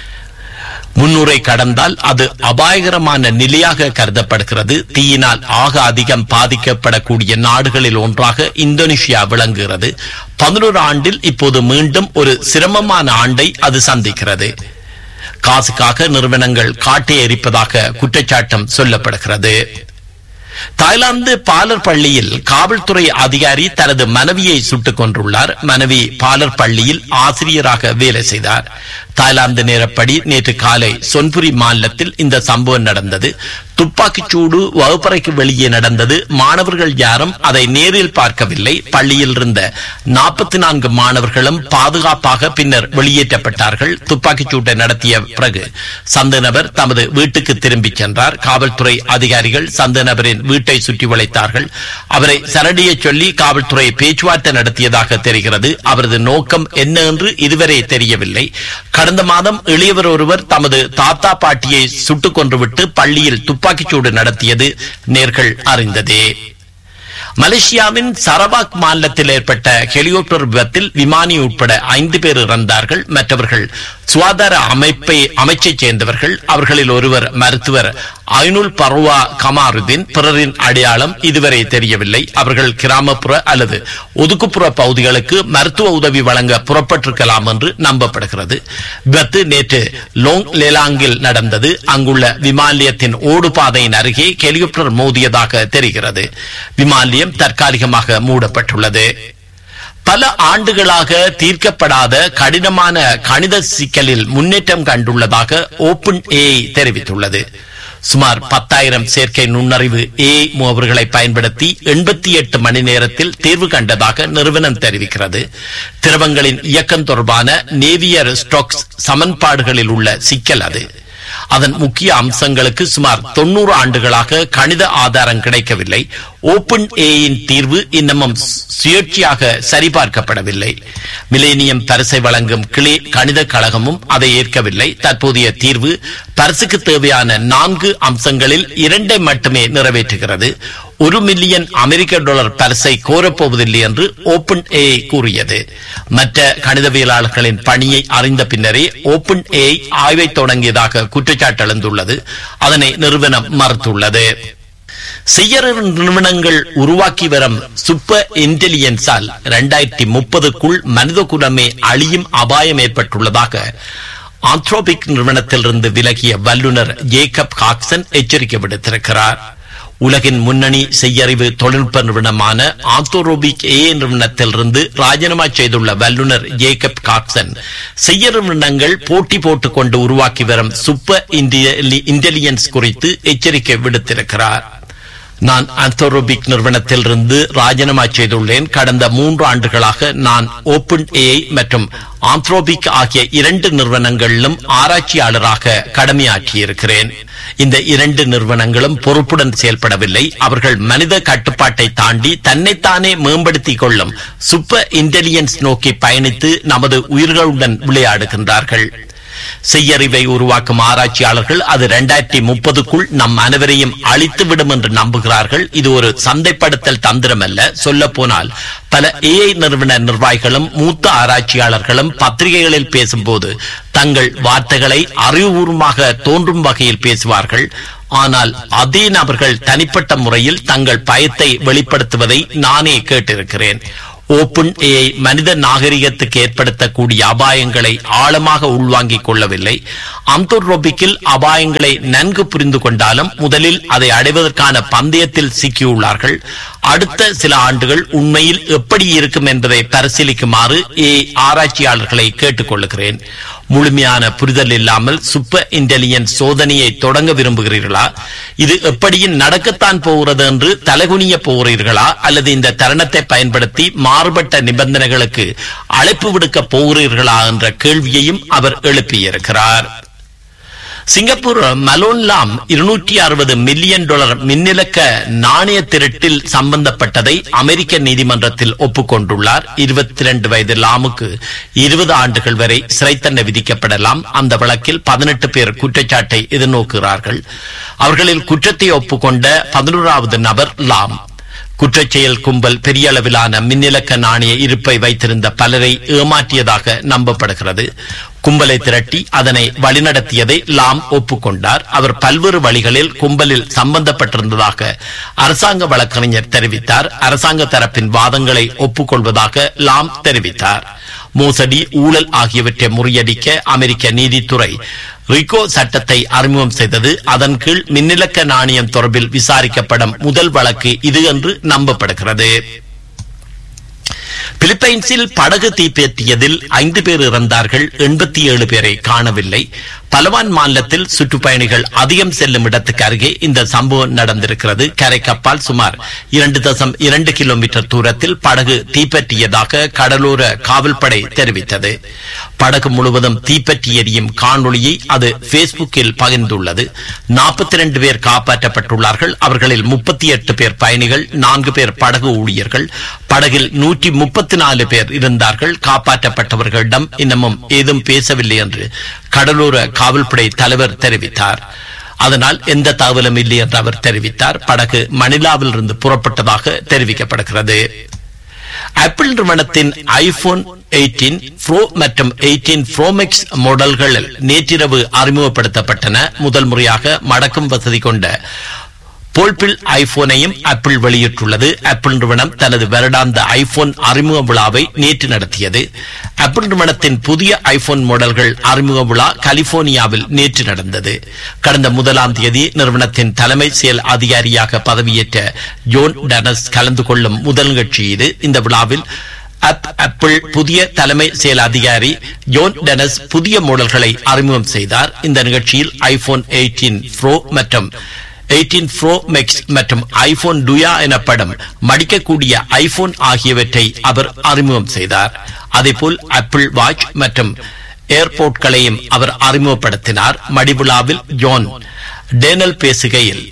முன்னூரை கடந்தால் அது அபாயகரமான நிலையாக கருதப்படுகிறது தீயினால் ஆக அதிகம் பாதிக்கப்படக்கூடிய நாடுகளில் ஒன்றாக இந்தோனேஷியா விளங்குகிறது பதினோரு ஆண்டில் இப்போது மீண்டும் ஒரு சிரமமான ஆண்டை அது சந்திக்கிறது காசுக்காக நிறுவனங்கள் காட்டை எரிப்பதாக குற்றச்சாட்டம் சொல்லப்படுகிறது தாய்லாந்து பாலர் பள்ளியில் காவல்துறை அதிகாரி தனது மனைவியை சுட்டுக் கொண்டுள்ளார் மனைவி பாலர் பள்ளியில் ஆசிரியராக வேலை செய்தார் தாய்லாந்து நேரப்படி நேற்று காலை சொன்புரி மாநிலத்தில் இந்த சம்பவம் நடந்தது துப்பாக்கிச் சூடு வகுப்பறைக்கு வெளியே நடந்தது மாணவர்கள் யாரும் அதை நேரில் பார்க்கவில்லை பள்ளியில் இருந்த நாற்பத்தி நான்கு மாணவர்களும் பாதுகாப்பாக பின்னர் வெளியேற்றப்பட்டார்கள் துப்பாக்கிச் சூட்டை நடத்திய பிறகு சந்த நபர் தமது வீட்டுக்கு திரும்பிச் சென்றார் காவல்துறை அதிகாரிகள் சந்த நபரின் வீட்டை சுற்றி வளைத்தார்கள் அவரை சரடிய சொல்லி காவல்துறை பேச்சுவார்த்தை நடத்தியதாக தெரிகிறது அவரது நோக்கம் என்ன என்று இதுவரை தெரியவில்லை கடந்த மாதம் இளையவர் ஒருவர் தமது தாத்தா பாட்டியை சுட்டுக் கொன்றுவிட்டு பள்ளியில் துப்பாக்கிச்சூடு நடத்தியது நேர்கள் அறிந்ததே மலேசியாவின் சரவாக் மாநிலத்தில் ஏற்பட்ட ஹெலிகாப்டர் விபத்தில் விமானி உட்பட ஐந்து பேர் இறந்தார்கள் மற்றவர்கள் சுகாதார அமைப்பை அமைச்சைச் சேர்ந்தவர்கள் அவர்களில் ஒருவர் மருத்துவர் ஐனுல் பர்வா கமாருதீன் பிறரின் அடையாளம் இதுவரை தெரியவில்லை அவர்கள் கிராமப்புற அல்லது ஒதுக்குப்புற பகுதிகளுக்கு மருத்துவ உதவி வழங்க புறப்பட்டிருக்கலாம் என்று நம்பப்படுகிறது விபத்து நேற்று லோங் லேலாங்கில் நடந்தது அங்குள்ள விமானியத்தின் ஓடுபாதையின் அருகே ஹெலிகாப்டர் மோதியதாக தெரிகிறது விமானியம் தற்காலிகமாக மூடப்பட்டுள்ளது பல ஆண்டுகளாக தீர்க்கப்படாத கடினமான கணித சிக்கலில் முன்னேற்றம் கண்டுள்ளதாக ஓபன் ஏ தெரிவித்துள்ளது சுமார் பத்தாயிரம் செயற்கை நுண்ணறிவு ஏ முகவர்களை பயன்படுத்தி எண்பத்தி எட்டு மணி நேரத்தில் தேர்வு கண்டதாக நிறுவனம் தெரிவிக்கிறது திரவங்களின் இயக்கம் தொடர்பான நேவியர் ஸ்டோக்ஸ் சமன்பாடுகளில் உள்ள சிக்கல் அது அதன் முக்கிய அம்சங்களுக்கு சுமார் தொன்னூறு ஆண்டுகளாக கணித ஆதாரம் கிடைக்கவில்லை ஓபன் ஏயின் தீர்வு இன்னமும் சுயேட்சையாக சரிபார்க்கப்படவில்லை மிலேனியம் பரிசை வழங்கும் கிளே கணித கழகமும் அதை ஏற்கவில்லை தற்போதைய தீர்வு பரிசுக்கு தேவையான நான்கு அம்சங்களில் இரண்டை மட்டுமே நிறைவேற்றுகிறது ஒரு மில்லியன் அமெரிக்க டாலர் பரிசை கோரப்போவதில்லை என்று ஓபன் ஏ கூறியது மற்ற கணிதவியலாளர்களின் பணியை அறிந்த பின்னரே ஓபன் ஏ ஆய்வை தொடங்கியதாக குற்றச்சாட்டு எழுந்துள்ளது அதனை நிறுவனம் மறுத்துள்ளது செய்யற நிறுவனங்கள் உருவாக்கி வரும் சூப்பர் இன்டெலிஜென்ஸால் இரண்டாயிரத்தி முப்பதுக்குள் மனித குலமே அழியும் அபாயம் ஏற்பட்டுள்ளதாக ஆந்த்ரோபிக் நிறுவனத்திலிருந்து விலகிய வல்லுநர் ஜேக்கப் காக்சன் எச்சரிக்கை விடுத்திருக்கிறார் உலகின் முன்னணி செய்யறிவு தொழில்நுட்ப நிறுவனமான ஆந்தோரோபிக் ஏ நிறுவனத்திலிருந்து ராஜினாமா செய்துள்ள வல்லுநர் ஜேக்கப் காக்சன் செய்ய நிறுவனங்கள் போட்டி போட்டுக் கொண்டு உருவாக்கி வரும் சூப்பர் இன்டெலிஜென்ஸ் குறித்து எச்சரிக்கை விடுத்திருக்கிறார் நான் ஆந்தோரோபிக் நிறுவனத்திலிருந்து ராஜினாமா செய்துள்ளேன் கடந்த மூன்று ஆண்டுகளாக நான் ஓபன் ஏஐ மற்றும் ஆந்த்ரோபிக் ஆகிய இரண்டு நிறுவனங்களிலும் ஆராய்ச்சியாளராக கடமையாற்றியிருக்கிறேன் இந்த இரண்டு நிறுவனங்களும் பொறுப்புடன் செயல்படவில்லை அவர்கள் மனித கட்டுப்பாட்டை தாண்டி தன்னைத்தானே மேம்படுத்திக் கொள்ளும் சூப்பர் இன்டெலிஜென்ஸ் நோக்கி பயணித்து நமது உயிர்களுடன் விளையாடுகின்றார்கள் செய்யறிவை உருவாக்கும் ஆராய்ச்சியாளர்கள் அது இரண்டாயிரத்தி முப்பதுக்குள் நம் அனைவரையும் அழித்துவிடும் என்று நம்புகிறார்கள் இது ஒரு சந்தைப்படுத்தல் தந்திரம் அல்ல சொல்ல போனால் பல ஏஐ நிறுவன நிர்வாகிகளும் மூத்த ஆராய்ச்சியாளர்களும் பத்திரிகைகளில் பேசும்போது தங்கள் வார்த்தைகளை அறிவுபூர்வமாக தோன்றும் வகையில் பேசுவார்கள் ஆனால் அதே நபர்கள் தனிப்பட்ட முறையில் தங்கள் பயத்தை வெளிப்படுத்துவதை நானே கேட்டிருக்கிறேன் ஓபன் ஏஐ மனித நாகரிகத்துக்கு ஏற்படுத்தக்கூடிய அபாயங்களை ஆழமாக உள்வாங்கிக் கொள்ளவில்லை அந்தோரோபிக்கில் அபாயங்களை நன்கு புரிந்து கொண்டாலும் முதலில் அதை அடைவதற்கான பந்தயத்தில் சிக்கியுள்ளார்கள் அடுத்த சில ஆண்டுகள் உண்மையில் எப்படி இருக்கும் என்பதை பரிசீலிக்குமாறு ஏ ஆராய்ச்சியாளர்களை கேட்டுக்கொள்கிறேன் முழுமையான புரிதல் இல்லாமல் சூப்பர் இன்டெலிஜென்ஸ் சோதனையை தொடங்க விரும்புகிறீர்களா இது எப்படியும் நடக்கத்தான் போகிறது என்று தலைகுனிய போகிறீர்களா அல்லது இந்த தருணத்தை பயன்படுத்தி மாறுபட்ட நிபந்தனைகளுக்கு அழைப்பு விடுக்க போகிறீர்களா என்ற கேள்வியையும் அவர் எழுப்பியிருக்கிறார் சிங்கப்பூர் மலோன்லாம் இருநூற்றி அறுபது மில்லியன் டாலர் மின்னிலக்க நாணய திருட்டில் சம்பந்தப்பட்டதை அமெரிக்க நீதிமன்றத்தில் ஒப்புக்கொண்டுள்ளார் இருபத்தி இரண்டு வயது லாமுக்கு இருபது ஆண்டுகள் வரை சிறை தண்டனை விதிக்கப்படலாம் அந்த வழக்கில் பதினெட்டு பேர் குற்றச்சாட்டை எதிர்நோக்குகிறார்கள் அவர்களில் குற்றத்தை ஒப்புக்கொண்ட பதினோராவது நபர் லாம் குற்றச்செயல் கும்பல் பெரிய அளவிலான மின்னிலக்க நாணய இருப்பை வைத்திருந்த பலரை ஏமாற்றியதாக நம்பப்படுகிறது கும்பலை திரட்டி அதனை வழிநடத்தியதை லாம் ஒப்புக்கொண்டார் அவர் பல்வேறு வழிகளில் கும்பலில் சம்பந்தப்பட்டிருந்ததாக அரசாங்க வழக்கறிஞர் தெரிவித்தார் அரசாங்க தரப்பின் வாதங்களை ஒப்புக்கொள்வதாக லாம் தெரிவித்தார் மோசடி ஊழல் ஆகியவற்றை முறியடிக்க அமெரிக்க நீதித்துறை ரிகோ சட்டத்தை அறிமுகம் செய்தது அதன் கீழ் மின்னிலக்க நாணயம் தொடர்பில் விசாரிக்கப்படும் முதல் வழக்கு இது என்று நம்பப்படுகிறது பிலிப்பைன்ஸில் படகு தீப்பேற்றியதில் ஐந்து பேர் இறந்தார்கள் எண்பத்தி ஏழு பேரை காணவில்லை பலவான் மாநிலத்தில் சுற்றுப்பயணிகள் அதிகம் செல்லும் இடத்துக்கு அருகே இந்த சம்பவம் நடந்திருக்கிறது கரை கப்பால் சுமார் இரண்டு தசம் இரண்டு கிலோமீட்டர் தூரத்தில் படகு தீப்பற்றியதாக கடலோர காவல்படை தெரிவித்தது படகு முழுவதும் தீப்பற்றி எரியும் காணொளியை அது பேஸ்புக்கில் பகிர்ந்துள்ளது நாற்பத்தி இரண்டு பேர் காப்பாற்றப்பட்டுள்ளார்கள் அவர்களில் முப்பத்தி எட்டு பேர் பயணிகள் நான்கு பேர் படகு ஊழியர்கள் படகில் நூற்றி முப்பத்தி நாலு பேர் இருந்தார்கள் காப்பாற்றப்பட்டவர்களிடம் இன்னமும் ஏதும் பேசவில்லை என்று கடலோர காவல்படை தலைவர் தெரிவித்தார் அதனால் எந்த தகவலும் இல்லை என்று அவர் தெரிவித்தார் படகு மணிலாவில் இருந்து புறப்பட்டதாக தெரிவிக்கப்படுகிறது ஆப்பிள் நிறுவனத்தின் ஐபோன் எயிட்டீன் ப்ரோ மற்றும் எயிட்டீன் ப்ரோமெக்ஸ் மாடல்களில் நேற்றிரவு அறிமுகப்படுத்தப்பட்டன முதல் முறையாக மடக்கும் வசதி கொண்ட போல்பில் ஐபோனையும் ஆப்பிள் வெளியிட்டுள்ளது ஆப்பிள் நிறுவனம் தனது வருடாந்த ஐபோன் அறிமுக விழாவை நேற்று நடத்தியது ஆப்பிள் நிறுவனத்தின் புதிய ஐபோன் மாடல்கள் அறிமுக விழா கலிபோர்னியாவில் நேற்று நடந்தது கடந்த முதலாம் தேதி நிறுவனத்தின் தலைமை செயல் அதிகாரியாக பதவியேற்ற ஜோன் டனஸ் கலந்து கொள்ளும் முதல் நிகழ்ச்சி இது இந்த விழாவில் ஆப்பிள் புதிய தலைமை செயல் அதிகாரி ஜோன் டெனஸ் புதிய மாடல்களை அறிமுகம் செய்தார் இந்த நிகழ்ச்சியில் ஐபோன் எயிட்டீன் ப்ரோ மற்றும் எயிட்டீன் ப்ரோ மேக்ஸ் மற்றும் ஐபோன் டுயா எனப்படும் மடிக்கக்கூடிய ஐபோன் ஆகியவற்றை அவர் அறிமுகம் செய்தார் அதேபோல் ஆப்பிள் வாட்ச் மற்றும் ஏர்போர்ட்களையும் அவர் அறிமுகப்படுத்தினார் மடிவிழாவில் ஜோன் டேனல் பேசுகையில்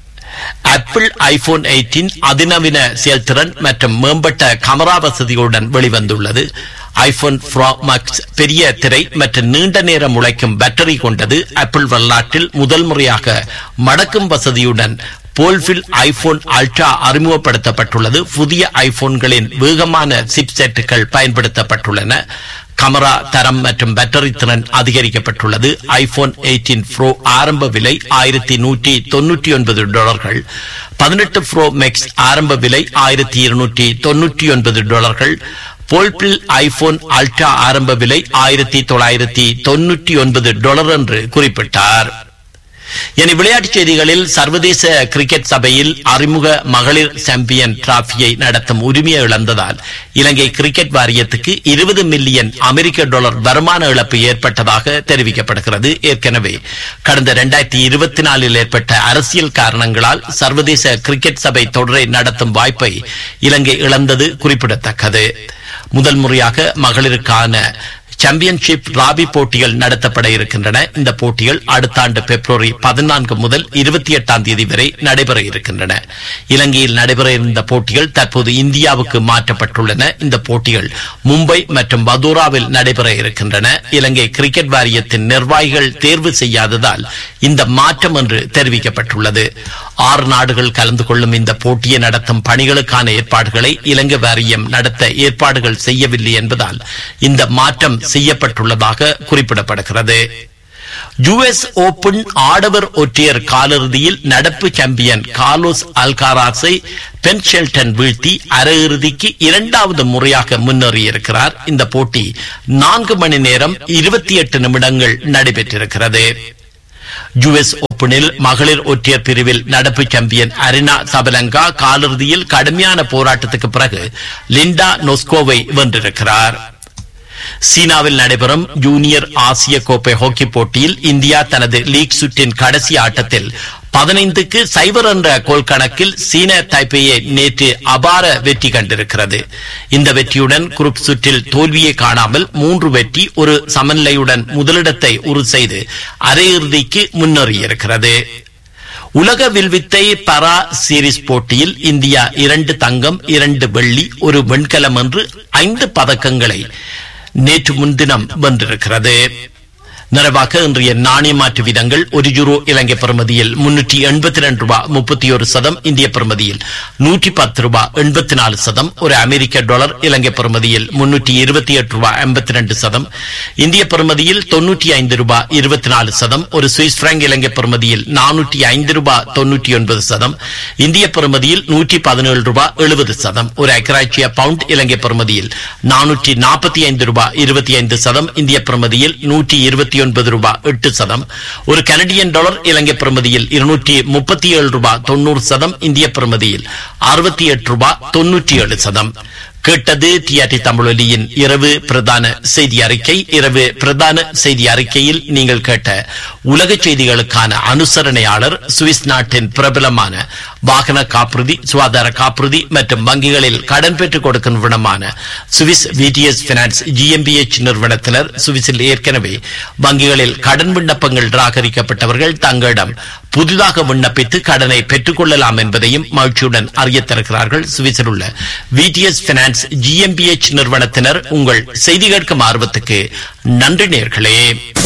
ஆப்பிள் ஐபோன் எயிட்டீன் அதிநவீன செயல்திறன் மற்றும் மேம்பட்ட கமரா வசதிகளுடன் வெளிவந்துள்ளது ஐபோன் ப்ரோ மேக்ஸ் பெரிய திரை மற்றும் நீண்ட நேரம் உழைக்கும் பேட்டரி கொண்டது ஆப்பிள் வரலாற்றில் முதல் முறையாக மடக்கும் வசதியுடன் போல்பில் ஐபோன் அல்ட்ரா அறிமுகப்படுத்தப்பட்டுள்ளது புதிய ஐபோன்களின் வேகமான சிப் செட்டுகள் பயன்படுத்தப்பட்டுள்ளன கமரா தரம் மற்றும் பேட்டரி திறன் அதிகரிக்கப்பட்டுள்ளது ஐபோன் எயிட்டீன் ப்ரோ ஆரம்ப விலை ஆயிரத்தி நூற்றி தொன்னூற்றி ஒன்பது டாலர்கள் பதினெட்டு ப்ரோ மேக்ஸ் ஆரம்ப விலை ஆயிரத்தி இருநூற்றி தொன்னூற்றி ஒன்பது டாலர்கள் போல்பில் ஐபோன் அல்ட்ரா ஆரம்ப விலை ஆயிரத்தி தொள்ளாயிரத்தி தொன்னூற்றி ஒன்பது டாலர் என்று குறிப்பிட்டார் இனி விளையாட்டுச் செய்திகளில் சர்வதேச கிரிக்கெட் சபையில் அறிமுக மகளிர் சாம்பியன் டிராபியை நடத்தும் உரிமையை இழந்ததால் இலங்கை கிரிக்கெட் வாரியத்துக்கு இருபது மில்லியன் அமெரிக்க டாலர் வருமான இழப்பு ஏற்பட்டதாக தெரிவிக்கப்படுகிறது ஏற்கனவே கடந்த இரண்டாயிரத்தி இருபத்தி நாலில் ஏற்பட்ட அரசியல் காரணங்களால் சர்வதேச கிரிக்கெட் சபை தொடரை நடத்தும் வாய்ப்பை இலங்கை இழந்தது குறிப்பிடத்தக்கது முதல் முறையாக மகளிருக்கான சாம்பியன்ஷிப் ராபி போட்டிகள் நடத்தப்பட இருக்கின்றன இந்த போட்டிகள் அடுத்த ஆண்டு பிப்ரவரி பதினான்கு முதல் இருபத்தி எட்டாம் தேதி வரை நடைபெற இருக்கின்றன இலங்கையில் நடைபெற இருந்த போட்டிகள் தற்போது இந்தியாவுக்கு மாற்றப்பட்டுள்ளன இந்த போட்டிகள் மும்பை மற்றும் வதோராவில் நடைபெற இருக்கின்றன இலங்கை கிரிக்கெட் வாரியத்தின் நிர்வாகிகள் தேர்வு செய்யாததால் இந்த மாற்றம் என்று தெரிவிக்கப்பட்டுள்ளது ஆறு நாடுகள் கலந்து கொள்ளும் இந்த போட்டியை நடத்தும் பணிகளுக்கான ஏற்பாடுகளை இலங்கை வாரியம் நடத்த ஏற்பாடுகள் செய்யவில்லை என்பதால் இந்த மாற்றம் செய்யப்பட்டுள்ளதாக குறிப்பிடப்படுகிறது யுஎஸ் ஓபன் ஆடவர் ஒற்றையர் காலிறுதியில் நடப்பு சாம்பியன் கார்லோஸ் அல்காராஸை பென் ஷெல்டன் வீழ்த்தி அரையிறுதிக்கு இரண்டாவது முறையாக முன்னேறியிருக்கிறார் இந்த போட்டி நான்கு மணி நேரம் இருபத்தி எட்டு நிமிடங்கள் நடைபெற்றிருக்கிறது யுஎஸ் ஓபனில் மகளிர் ஒற்றையர் பிரிவில் நடப்பு சாம்பியன் அரினா சபலங்கா காலிறுதியில் கடுமையான போராட்டத்துக்கு பிறகு லிண்டா நொஸ்கோவை வென்றிருக்கிறார் சீனாவில் நடைபெறும் ஜூனியர் ஆசிய கோப்பை ஹாக்கி போட்டியில் இந்தியா தனது லீக் சுற்றின் கடைசி ஆட்டத்தில் பதினைந்துக்கு சைபர் என்ற கோல் கணக்கில் சீன தைப்பேயை நேற்று அபார வெற்றி கண்டிருக்கிறது இந்த வெற்றியுடன் குரூப் சுற்றில் தோல்வியை காணாமல் மூன்று வெற்றி ஒரு சமநிலையுடன் முதலிடத்தை உறுதி செய்து அரையிறுதிக்கு முன்னேறியிருக்கிறது உலக வில்வித்தை பரா சீரிஸ் போட்டியில் இந்தியா இரண்டு தங்கம் இரண்டு வெள்ளி ஒரு வெண்கலம் என்று ஐந்து பதக்கங்களை நேற்று முன்தினம் வென்றிருக்கிறது நிறைவாக இன்றைய நாணய மாற்று விதங்கள் ஒரு யூரோ இலங்கை பெறுமதியில் முன்னூற்றி எண்பத்தி ரெண்டு ரூபாய் முப்பத்தி ஒரு சதம் இந்திய பெறுமதியில் நூற்றி பத்து ரூபாய் எண்பத்தி நாலு சதம் ஒரு அமெரிக்க டாலர் இலங்கை பெறுமதியில் முன்னூற்றி இருபத்தி எட்டு ரூபாய் ஐம்பத்தி ரெண்டு சதம் இந்திய பெறுமதியில் தொன்னூற்றி ஐந்து ரூபாய் இருபத்தி நாலு சதம் ஒரு சுவிஸ் பிராங்க் இலங்கை பெறுமதியில் நானூற்றி ஐந்து ரூபாய் தொன்னூற்றி ஒன்பது சதம் இந்திய பெறுமதியில் நூற்றி பதினேழு ரூபாய் எழுபது சதம் ஒரு அக்கராட்சிய பவுண்ட் இலங்கை பெறுமதியில் நானூற்றி நாற்பத்தி ஐந்து ரூபாய் இருபத்தி ஐந்து சதம் இந்திய பெறுமதியில் நூற்றி இருபத்தி ஒன்பது ரூபாய் எட்டு சதம் ஒரு கனடியன் டாலர் இலங்கை பெறுமதியில் இருநூற்றி முப்பத்தி ஏழு ரூபாய் தொண்ணூறு சதம் இந்திய பெறுமதியில் அறுபத்தி எட்டு ரூபாய் தொன்னூற்றி ஏழு சதம் கேட்டது டிஆர்டி தமிழொலியின் இரவு பிரதான செய்தி அறிக்கை இரவு பிரதான செய்தி அறிக்கையில் நீங்கள் கேட்ட உலக செய்திகளுக்கான அனுசரணையாளர் சுவிஸ் நாட்டின் பிரபலமான வாகன காப்புறுதி சுகாதார காப்புறுதி மற்றும் வங்கிகளில் கடன் பெற்றுக் கொடுக்கும் நிறுவனமான சுவிஸ் விடிஎஸ் பினான்ஸ் ஜிஎம்பிஎச் நிறுவனத்தினர் சுவிஸில் ஏற்கனவே வங்கிகளில் கடன் விண்ணப்பங்கள் நிராகரிக்கப்பட்டவர்கள் தங்களிடம் புதிதாக விண்ணப்பித்து கடனை பெற்றுக் கொள்ளலாம் என்பதையும் மகிழ்ச்சியுடன் அறியத் தருகிறார்கள் சுவிஸில் உள்ள விடிஎஸ் பினான்ஸ் ஜிஎம்பிஎச் நிறுவனத்தினர் உங்கள் செய்தி கேட்கும் ஆர்வத்துக்கு நன்றி நேர்களே